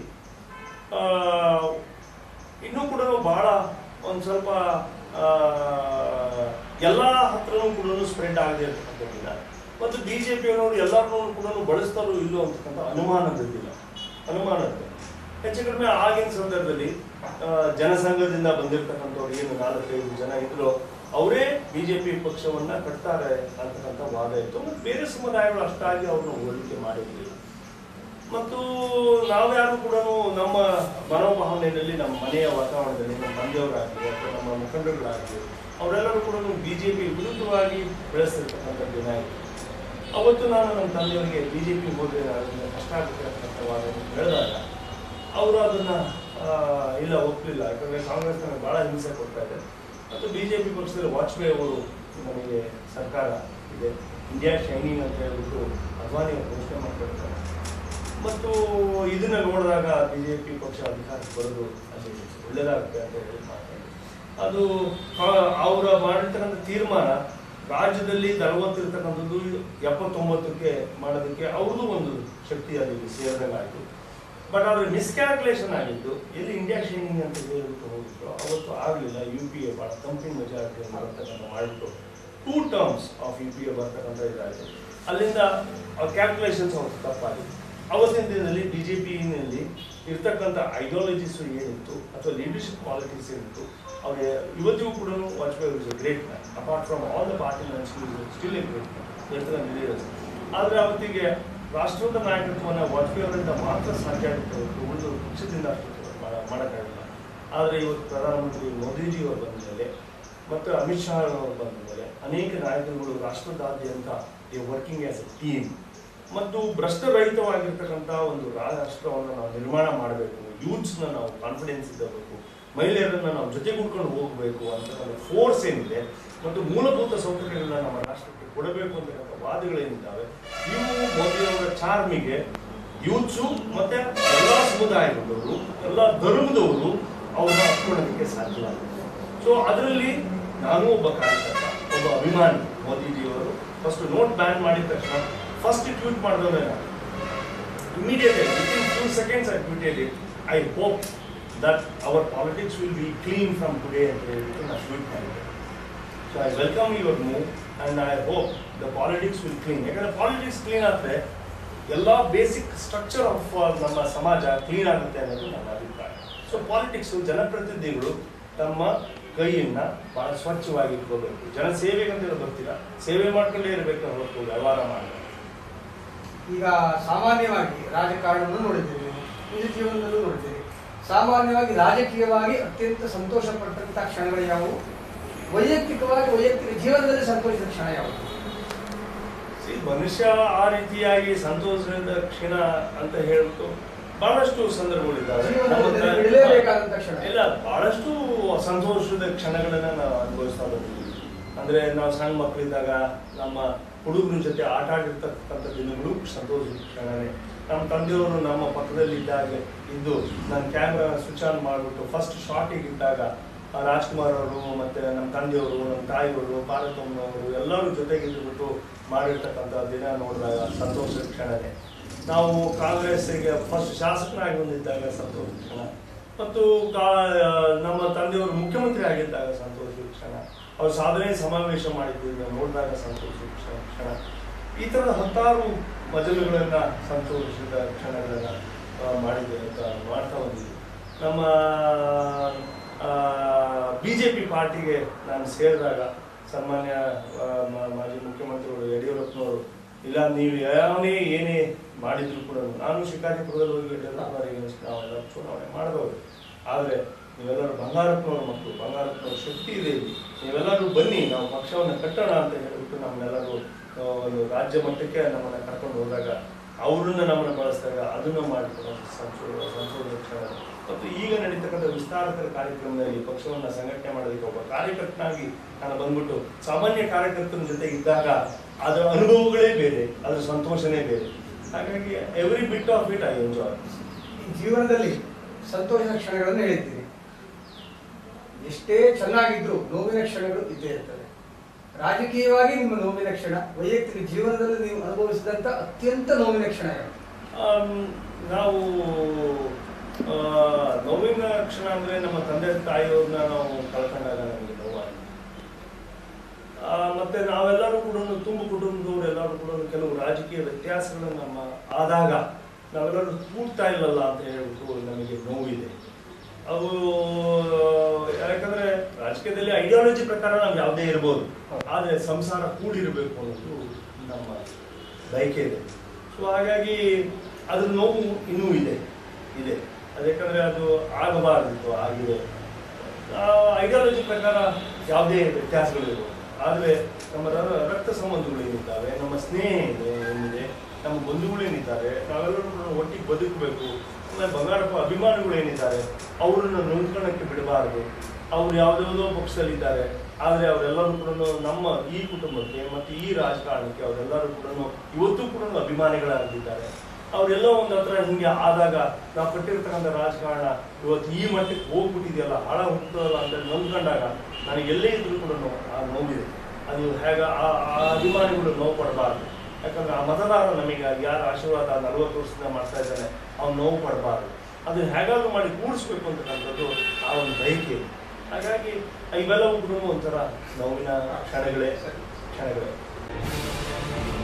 S2: ಇನ್ನೂ ಕೂಡ ಬಹಳ ಒಂದು ಸ್ವಲ್ಪ ಆ, ಎಲ್ಲ ಹತ್ರನೂ ಕೂಡ ಸ್ಪ್ರೆಡ್ ಆಗದೆ ಇರ್ತಕ್ಕಂಥ ದಿನ ಮತ್ತು ಬಿಜೆಪಿಯವರು ಎಲ್ಲರನ್ನೂ ಕೂಡ ಬಳಸ್ತಾರೋ ಇಲ್ಲೋ ಅಂತಕ್ಕಂಥ ಅನುಮಾನ ಬಿದ್ದಿಲ್ಲ ಅನುಮಾನ ಇದೆ. ಹೆಚ್ಚು ಕಡಿಮೆ ಆಗಿನ ಸಂದರ್ಭದಲ್ಲಿ ಆ, ಜನಸಂಘದಿಂದ ಬಂದಿರತಕ್ಕಂಥವ್ರು ಏನು ನಾಲ್ಕೈದು ಜನ ಇದ್ರು ಅವರೇ ಬಿಜೆಪಿ ಪಕ್ಷವನ್ನ ಕಟ್ತಾರೆ ಅಂತಕ್ಕಂಥ ವಾದ ಇತ್ತು ಮತ್ತು ಬೇರೆ ಸಮುದಾಯಗಳು ಅಷ್ಟಾಗಿ ಅವ್ರನ್ನ ಹೋಲಿಕೆ ಮಾಡಿರಲಿಲ್ಲ ಮತ್ತು ನಾವ್ಯಾರು ಕೂಡ ನಮ್ಮ ಮನೋಭಾವನೆಯಲ್ಲಿ ನಮ್ಮ ಮನೆಯ ವಾತಾವರಣದಲ್ಲಿ ನಮ್ಮ ತಂದೆಯವರಾಗಲಿ ಅಥವಾ ನಮ್ಮ ಮುಖಂಡರುಗಳಾಗಲಿ ಅವರೆಲ್ಲರೂ ಕೂಡ ಬಿಜೆಪಿ ವಿರುದ್ಧವಾಗಿ ಬೆಳೆಸ್ತಿರ್ತಕ್ಕಂಥ ದಿನ ಇತ್ತು ಅವತ್ತು ನಾನು ನಮ್ಮ ತಂದೆಯವರಿಗೆ ಬಿಜೆಪಿ ಹೋದ್ರೆ ಅದರಿಂದ ಕಷ್ಟ ಆಗುತ್ತೆ ಅಂತಕ್ಕಂಥ ವಾದವನ್ನು ಹೇಳಿದಾಗ ಅವರು ಅದನ್ನ ಆ, ಇಲ್ಲ ಒಪ್ಪಲಿಲ್ಲ ಯಾಕಂದ್ರೆ ಕಾಂಗ್ರೆಸ್ ನಮಗೆ ಬಹಳ ಹಿಂಸೆ ಕೊಡ್ತಾ ಇದೆ ಮತ್ತು ಬಿಜೆಪಿ ಪಕ್ಷದಲ್ಲಿ ವಾಜಪೇಯಿ ಅವರು ನಮಗೆ ಸರ್ಕಾರ ಇದೆ ಇಂಡಿಯಾ ಶೈನಿಂಗ್ ಅಂತ ಹೇಳ್ಬಿಟ್ಟು ಅದ್ವಾನಿ ಅವರು ಘೋಷಣೆ ಮಾಡ್ಕೊಳ್ತಾರೆ ಮತ್ತು ಇದನ್ನ ನೋಡಿದಾಗ ಬಿಜೆಪಿ ಪಕ್ಷ ಅಧಿಕಾರಕ್ಕೆ ಬರೋದು ಅಲ್ಲಿ ಒಳ್ಳೇದಾಗುತ್ತೆ ಅಂತ ಹೇಳಿ ಮಾತಾಡಿ ಅದು ಅವರ ಮಾಡಿರ್ತಕ್ಕಂಥ ತೀರ್ಮಾನ ರಾಜ್ಯದಲ್ಲಿ ನಲವತ್ತಿರ್ತಕ್ಕಂಥದ್ದು ಎಪ್ಪತ್ತೊಂಬತ್ತಕ್ಕೆ ಮಾಡೋದಕ್ಕೆ ಅವ್ರದ್ದು ಒಂದು ಶಕ್ತಿ ಅಲ್ಲಿ ಸೇರಿದಂಗಾಯ್ತು ಬಟ್ ಆದ್ರೆ ಮಿಸ್ಕ್ಯಾಲ್ಕುಲೇಷನ್ ಆಗಿದ್ದು ಎಲ್ಲಿ ಇಂಡಿಯಾ ಶೈನಿಂಗ್ ಅಂತ ಹೇಳ್ಬಿಟ್ಟು ಹೋಗಿದ್ರು ಅವತ್ತು ಆಗಲಿಲ್ಲ ಯು ಪಿ ಎ ಭಾಳ ಕಂಪ್ನಿ ಮೆಜಾರಿಟಿ ಬರ್ತಕ್ಕಂಥ ಮಾಡಿಬಿಟ್ಟು two terms of U P A ಬರ್ತಕ್ಕಂಥ ಇದಾಯಿತು ಅಲ್ಲಿಂದ ಕ್ಯಾಲ್ಕುಲೇಷನ್ಸ್ ಅವ್ರು ತಪ್ಪಾಗಿತ್ತು ಅವತ್ತಿನ ದಿನದಲ್ಲಿ ಬಿ ಜೆ ಪಿನಲ್ಲಿ ಇರ್ತಕ್ಕಂಥ ಐಡಿಯಾಲಜೀಸ್ ಏನಿತ್ತು ಅಥವಾ ಲೀಡರ್ಶಿಪ್ ಕ್ವಾಲಿಟೀಸ್ ಏನಿತ್ತು ಅವ್ರಿಗೆ ಇವತ್ತಿಗೂ ಕೂಡ Vajpayee is great man apart from all the party still a great man leaders ಆದರೆ ಅವತ್ತಿಗೆ ರಾಷ್ಟ್ರದ ನಾಯಕತ್ವವನ್ನು ವಾಜಪೇಯಿ ಅವರಿಂದ ಮಾತ್ರ ಸಾಧ್ಯ ಆಗುತ್ತೆ ಹೊರತು ಉಳಿದು ಪಕ್ಷದಿಂದ ಅಷ್ಟು ಮಾಡ- ಮಾಡೋಕ್ಕಾಗಲ್ಲ ಆದರೆ ಇವತ್ತು ಪ್ರಧಾನಮಂತ್ರಿ ಮೋದಿಜಿ ಅವರು ಬಂದ ಮೇಲೆ ಮತ್ತು ಅಮಿತ್ ಶಾ ಅವರು ಬಂದ ಮೇಲೆ ಅನೇಕ ನಾಯಕರುಗಳು ರಾಷ್ಟ್ರದಾದ್ಯಂತ ಈ ವರ್ಕಿಂಗ್ ಆಸ್ ಎ ಟೀಮ್ ಮತ್ತು ಭ್ರಷ್ಟರಹಿತವಾಗಿರ್ತಕ್ಕಂಥ ಒಂದು ರಾಷ್ಟ್ರವನ್ನು ನಾವು ನಿರ್ಮಾಣ ಮಾಡಬೇಕು ಯೂತ್ಸ್ನ ನಾವು ಕಾನ್ಫಿಡೆನ್ಸ್ ಇದ್ದಬೇಕು ಮಹಿಳೆಯರನ್ನ ನಾವು ಜೊತೆಗೂಡ್ಕೊಂಡು ಹೋಗಬೇಕು ಅಂತಕ್ಕಂಥ ಫೋರ್ಸ್ ಏನಿದೆ ಮತ್ತು ಮೂಲಭೂತ ಸೌಕರ್ಯಗಳನ್ನ ನಮ್ಮ ರಾಷ್ಟ್ರಕ್ಕೆ ಕೊಡಬೇಕು ಅಂತಕ್ಕಂಥ ವಾದಗಳೇನಿದ್ದಾವೆ ಇವು ಮೋದಿಯವರ ಚಾರ್ಮಿಗೆ ಯೂತ್ಸು ಮತ್ತೆ ಎಲ್ಲ ಸಮುದಾಯದವರು ಎಲ್ಲ ಧರ್ಮದವರು ಅವ್ರನ್ನ ಹತ್ಕೊಳ್ಳೋದಕ್ಕೆ ಸಾಧ್ಯ ಸೊ ಅದರಲ್ಲಿ ನಾನು ಒಬ್ಬ ಕಾರ್ಯಕರ್ತ ಒಬ್ಬ ಅಭಿಮಾನಿ ಮೋದಿಜಿಯವರು ಫಸ್ಟ್ ನೋಟ್ ಬ್ಯಾನ್ ಮಾಡಿದ ತಕ್ಷಣ ಫಸ್ಟ್ ಟ್ವೀಟ್ ಮಾಡಿದವನೇ ನಾನು immediately within few seconds I tweeted it. I hope that our politics will be clean from today and within a tweet ಮಾಡಿದೆ so I welcome your move and I hope the politics will clean ಯಾಕಂದ್ರೆ politics clean ಆದರೆ ಎಲ್ಲ basic structure of ನಮ್ಮ ಸಮಾಜ clean ಆಗುತ್ತೆ ಅನ್ನೋದು ನನ್ನ ಅಭಿಪ್ರಾಯ ಸೊ ಪಾಲಿಟಿಕ್ಸ್ ಜನಪ್ರತಿನಿಧಿಗಳು ತಮ್ಮ ಕೈಯನ್ನ ಬಹಳ ಸ್ವಚ್ಛವಾಗಿ ಇಟ್ಕೋಬೇಕು ಜನ ಸೇವೆಗಂತ ಬರ್ತೀರಾ ಸೇವೆ ಮಾಡ್ಕೊಂಡೇ ಇರಬೇಕು ಹೊರತು ವ್ಯವಹಾರ ಮಾಡಬೇಕು
S1: ಈಗ ಸಾಮಾನ್ಯವಾಗಿ ರಾಜಕಾರಣವನ್ನು ನೋಡಿದ್ದೀರಿ ನೀವು ನಿಜ ಜೀವನದಲ್ಲೂ ನೋಡಿದ್ದೀರಿ ಸಾಮಾನ್ಯವಾಗಿ ರಾಜಕೀಯವಾಗಿ ಅತ್ಯಂತ ಸಂತೋಷ ಪಟ್ಟಂತ ಕ್ಷಣಗಳು ಯಾವುವು ವೈಯಕ್ತಿಕವಾಗಿ ವೈಯಕ್ತಿಕ ಜೀವನದಲ್ಲಿ ಸಂತೋಷದ ಕ್ಷಣ ಯಾವುದು
S2: ಸಿ ಈ ಮನುಷ್ಯ ಆ ರೀತಿಯಾಗಿ ಸಂತೋಷದ ಕ್ಷಣ ಅಂತ ಹೇಳ್ಬಿಟ್ಟು ಬಹಳಷ್ಟು ಸಂದರ್ಭಗಳಿದ್ದಾವೆ
S1: ಜೀವನದಲ್ಲಿ
S2: ನಮ್ಮ ತ-
S1: ಬಿಡಲೇಬೇಕಾದಂತ ಕ್ಷಣ.
S2: ಇಲ್ಲ ಬಹಳಷ್ಟು ಸಂತೋಷದ ಕ್ಷಣಗಳನ್ನ ನಾವು ಅನುಭವಿಸ್ತಾ ಬಂದಿದ್ದೀವಿ ಅಂದ್ರೆ ನಾವು ಸಣ್ಣ ಮಕ್ಕಳಿದ್ದಾಗ ನಮ್ಮ ಹುಡುಗರ ಜೊತೆ ಆಟ ಆಡಿರ್ತಕ್ಕಂಥ ದಿನಗಳು ಸಂತೋಷದ ಕ್ಷಣನೇ ನಮ್ಮ ತಂದೆಯವರು ನಮ್ಮ ಪಕ್ಕದಲ್ಲಿ ಇದ್ದಾಗ ಇದ್ದು ನನ್ನ ಕ್ಯಾಮ್ರಾ ಸ್ವಿಚ್ ಆನ್ ಮಾಡಿಬಿಟ್ಟು ಫಸ್ಟ್ ಶಾಟಿಗೆ ಇದ್ದಾಗ ಆ ರಾಜ್ಕುಮಾರ್ ಅವರು ಮತ್ತೆ ನಮ್ಮ ತಂದೆಯವರು ನಮ್ಮ ತಾಯಿಯವರು ಪಾರ್ವತಮ್ಮನವರು ಎಲ್ಲರೂ ಜೊತೆಗಿದ್ದುಬಿಟ್ಟು ಮಾಡಿರ್ತಕ್ಕಂಥ ದಿನ ನೋಡಿದಾಗ ಸಂತೋಷದ ಕ್ಷಣನೇ ನಾವು ಕಾಂಗ್ರೆಸ್ಸಿಗೆ ಫಸ್ಟ್ ಶಾಸಕನಾಗಿ ಬಂದಿದ್ದಾಗ ಸಂತೋಷದ ಕ್ಷಣ ಮತ್ತು ಕಾ- ನಮ್ಮ ತಂದೆಯವರು ಮುಖ್ಯಮಂತ್ರಿ ಆಗಿದ್ದಾಗ ಸಂತೋಷದ ಕ್ಷಣ ಅವ್ರು ಸಾಧನೆ ಸಮಾವೇಶ ಮಾಡಿದ್ದು ನೋಡಿದಾಗ ಸಂತೋಷದ ಕ್ಷಣ ಕ್ಷಣ ಈ ಥರದ ಹತ್ತಾರು ಮಜಲುಗಳನ್ನ ಸಂತೋಷದ ಕ್ಷಣಗಳನ್ನ ಆ, ಮಾಡಿದ್ದೇವೆ ಅಂತ ಮಾಡ್ತಾ ಬಂದಿದ್ವಿ ನಮ್ಮ ಬಿ ಜೆ ಪಿ ಪಾರ್ಟಿಗೆ ನಾನು ಸೇರಿದಾಗ ಸನ್ಮಾನ್ಯ ಆ, ಮ- ಮಾಜಿ ಮುಖ್ಯಮಂತ್ರಿಗಳು ಯಡಿಯೂರಪ್ಪನವರು ಇಲ್ಲ ನೀವು ಯಾವನೇ ಏನೇ ಮಾಡಿದ್ರು ಕೂಡ ನಾನು ಶಿಕಾರಿಪುರದಲ್ಲಿ ಹೋಗಿ ಯಡಿಯೂರಪ್ಪನವರಿಗೆ ನಾವೆಲ್ಲ ಚುನಾವಣೆ ಮಾಡಿದವರು ಆದರೆ ನೀವೆಲ್ಲರೂ ಬಂಗಾರಪ್ಪನವ್ರ ಮಕ್ಕಳು ಬಂಗಾರಪ್ಪನವ್ರ ಶಕ್ತಿ ಇದೆ ಇಲ್ಲಿ ನೀವೆಲ್ಲರೂ ಬನ್ನಿ ನಾವು ಪಕ್ಷವನ್ನು ಕಟ್ಟೋಣ ಅಂತ ಹೇಳ್ಬಿಟ್ಟು ನಮ್ಮನ್ನೆಲ್ಲರೂ ಆ, ಒಂದು ರಾಜ್ಯ ಮಟ್ಟಕ್ಕೆ ನಮ್ಮನ್ನ ಕರ್ಕೊಂಡು ಹೋದಾಗ ಅವರನ್ನ ನಮ್ಮನ್ನ ಬಳಸಿದಾಗ ಅದನ್ನು ಮಾಡಿಕೊಡೋ ಸಂಶೋಧನೆ ಸಂಶೋಧನೆ ಕ್ಷಣ ಮತ್ತು ಈಗ ನಡೀತಕ್ಕಂಥ ವಿಸ್ತಾರಕರ ಕಾರ್ಯಕ್ರಮದಲ್ಲಿ ಪಕ್ಷವನ್ನ ಸಂಘಟನೆ ಮಾಡೋದಕ್ಕೆ ಒಬ್ಬ ಕಾರ್ಯಕರ್ತನಾಗಿ ನಾನು ಬಂದ್ಬಿಟ್ಟು ಸಾಮಾನ್ಯ ಕಾರ್ಯಕರ್ತರ ಜೊತೆ ಇದ್ದಾಗ ಅದರ ಅನುಭವಗಳೇ ಬೇರೆ ಅದರ ಸಂತೋಷನೇ ಬೇರೆ ಹಾಗಾಗಿ every bit of it I enjoy
S1: ಈ ಜೀವನದಲ್ಲಿ ಸಂತೋಷದ ಕ್ಷಣಗಳನ್ನು ಹೇಳಿದ್ದೀರಿ ಎಷ್ಟೇ ಚೆನ್ನಾಗಿದ್ರು ನೋವಿನ ಕ್ಷಣಗಳು ಇದ್ದೇ ಇರ್ತವೆ ರಾಜಕೀಯವಾಗಿ ನಿಮ್ಮ ನೋವಿನ ಕ್ಷಣ ವೈಯಕ್ತಿಕ ಜೀವನದಲ್ಲಿ ನೀವು ಅನುಭವಿಸಿದಂತ ಅತ್ಯಂತ ನೋವಿನ ಕ್ಷಣ ಯಾವುದು?
S2: ಆಮ್, ನಾವು ಆ, ನೋವಿನ ಕ್ಷಣ ಅಂದ್ರೆ ನಮ್ಮ ತಂದೆ ತಾಯಿಯವ್ರನ್ನ ನಾವು ಕಳ್ಕೊಂಡಾಗ ನಮಗೆ ನೋವಾಗಿದೆ ಆ, ಮತ್ತೆ ನಾವೆಲ್ಲರೂ ಕೂಡ ತುಂಬ ಕುಟುಂಬದವರು ಎಲ್ಲರೂ ಕೂಡ ಕೆಲವು ರಾಜಕೀಯ ವ್ಯತ್ಯಾಸಗಳು ನಮ್ಮ ಆದಾಗ ನಾವೆಲ್ಲರೂ ಕೂಡ್ತಾ ಇಲ್ಲಲ್ಲ ಅಂತ ಹೇಳ್ಬಿಟ್ಟು ನಮಗೆ ನೋವಿದೆ ಅವು ಯಾಕಂದ್ರೆ ರಾಜಕೀಯದಲ್ಲಿ ಐಡಿಯಾಲಜಿ ಪ್ರಕಾರ ನಾವು ಯಾವುದೇ ಇರ್ಬೋದು ಆದ್ರೆ ಸಂಸಾರ ಕೂಡಿರಬೇಕು ಅನ್ನೋದು ನಮ್ಮ ಬಯಕೆ ಇದೆ ಸೊ ಹಾಗಾಗಿ ಅದ್ರ ನೋವು ಇನ್ನೂ ಇದೆ ಇದೆ ಅದಕ್ಕಂದ್ರೆ ಅದು ಆಗಬಾರದಿತ್ತು ಆಗಿದೆ ಐಡಿಯಾಲಜಿ ಪ್ರಕಾರ ಯಾವುದೇ ವ್ಯತ್ಯಾಸಗಳಿರ್ಬೋದು ಆದರೆ ನಮ್ಮ ರ- ರಕ್ತ ಸಂಬಂಧಗಳು ಏನಿದ್ದಾವೆ ನಮ್ಮ ಸ್ನೇಹ ಇದೆ ಏನಿದೆ ನಮ್ಮ ಬಂಧುಗಳು ಏನಿದ್ದಾರೆ ನಾವೆಲ್ಲರೂ ಕೂಡ ಒಟ್ಟಿಗೆ ಬದುಕಬೇಕು ಆಮೇಲೆ ಬಂಗಾರಪ್ಪ ಅಭಿಮಾನಿಗಳು ಏನಿದ್ದಾರೆ ಅವರನ್ನ ನೊಂದ್ಕೊಳ್ಳೋಕ್ಕೆ ಬಿಡಬಾರದು ಅವ್ರು ಯಾವುದ್ಯಾವುದೋ ಪಕ್ಷದಲ್ಲಿದ್ದಾರೆ ಆದರೆ ಅವರೆಲ್ಲರೂ ಕೂಡ ನಮ್ಮ ಈ ಕುಟುಂಬಕ್ಕೆ ಮತ್ತು ಈ ರಾಜಕಾರಣಕ್ಕೆ ಅವರೆಲ್ಲರೂ ಕೂಡ ಇವತ್ತು ಕೂಡ ಅಭಿಮಾನಿಗಳಾಗಿದ್ದಾರೆ ಅವರೆಲ್ಲ ಒಂದು ಹತ್ರ ಹಿಂಗೆ ಆದಾಗ ನಾವು ಕಟ್ಟಿರ್ತಕ್ಕಂಥ ರಾಜಕಾರಣ ಇವತ್ತು ಈ ಮಟ್ಟಕ್ಕೆ ಹೋಗ್ಬಿಟ್ಟಿದೆಯಲ್ಲ ಹಾಳ ಹೋಗ್ತದಲ್ಲ ಅಂತ ನೊಂದ್ಕೊಂಡಾಗ ನನಗೆ ಎಲ್ಲೇ ಇದ್ರೂ ಕೂಡ ಆ ನೋವಿದೆ ಅದು ಹೇಗ ಆ ಆ ಅಭಿಮಾನಿಗಳು ನೋವು ಪಡಬಾರ್ದು ಯಾಕಂದ್ರೆ ಆ ಮತದಾರ ನಮಗೆ ಯಾರ ಆಶೀರ್ವಾದ ನಲವತ್ತು ವರ್ಷದಿಂದ ಮಾಡ್ತಾ ಇದ್ದಾನೆ ಅವ್ನು ನೋವು ಪಡಬಾರ್ದು ಅದನ್ನ ಹೇಗಾದ್ರೂ ಮಾಡಿ ಕೂಡಿಸ್ಬೇಕು ಅಂತಕ್ಕಂಥದ್ದು ಆ ಒಂದು ಬಯಕೆ ಇದೆ. ಹಾಗಾಗಿ ಇವೆಲ್ಲವೂ ಕೂಡ ಒಂಥರ ನೋವಿನ ಕ್ಷಣಗಳೇ ಕ್ಷಣಗಳೇ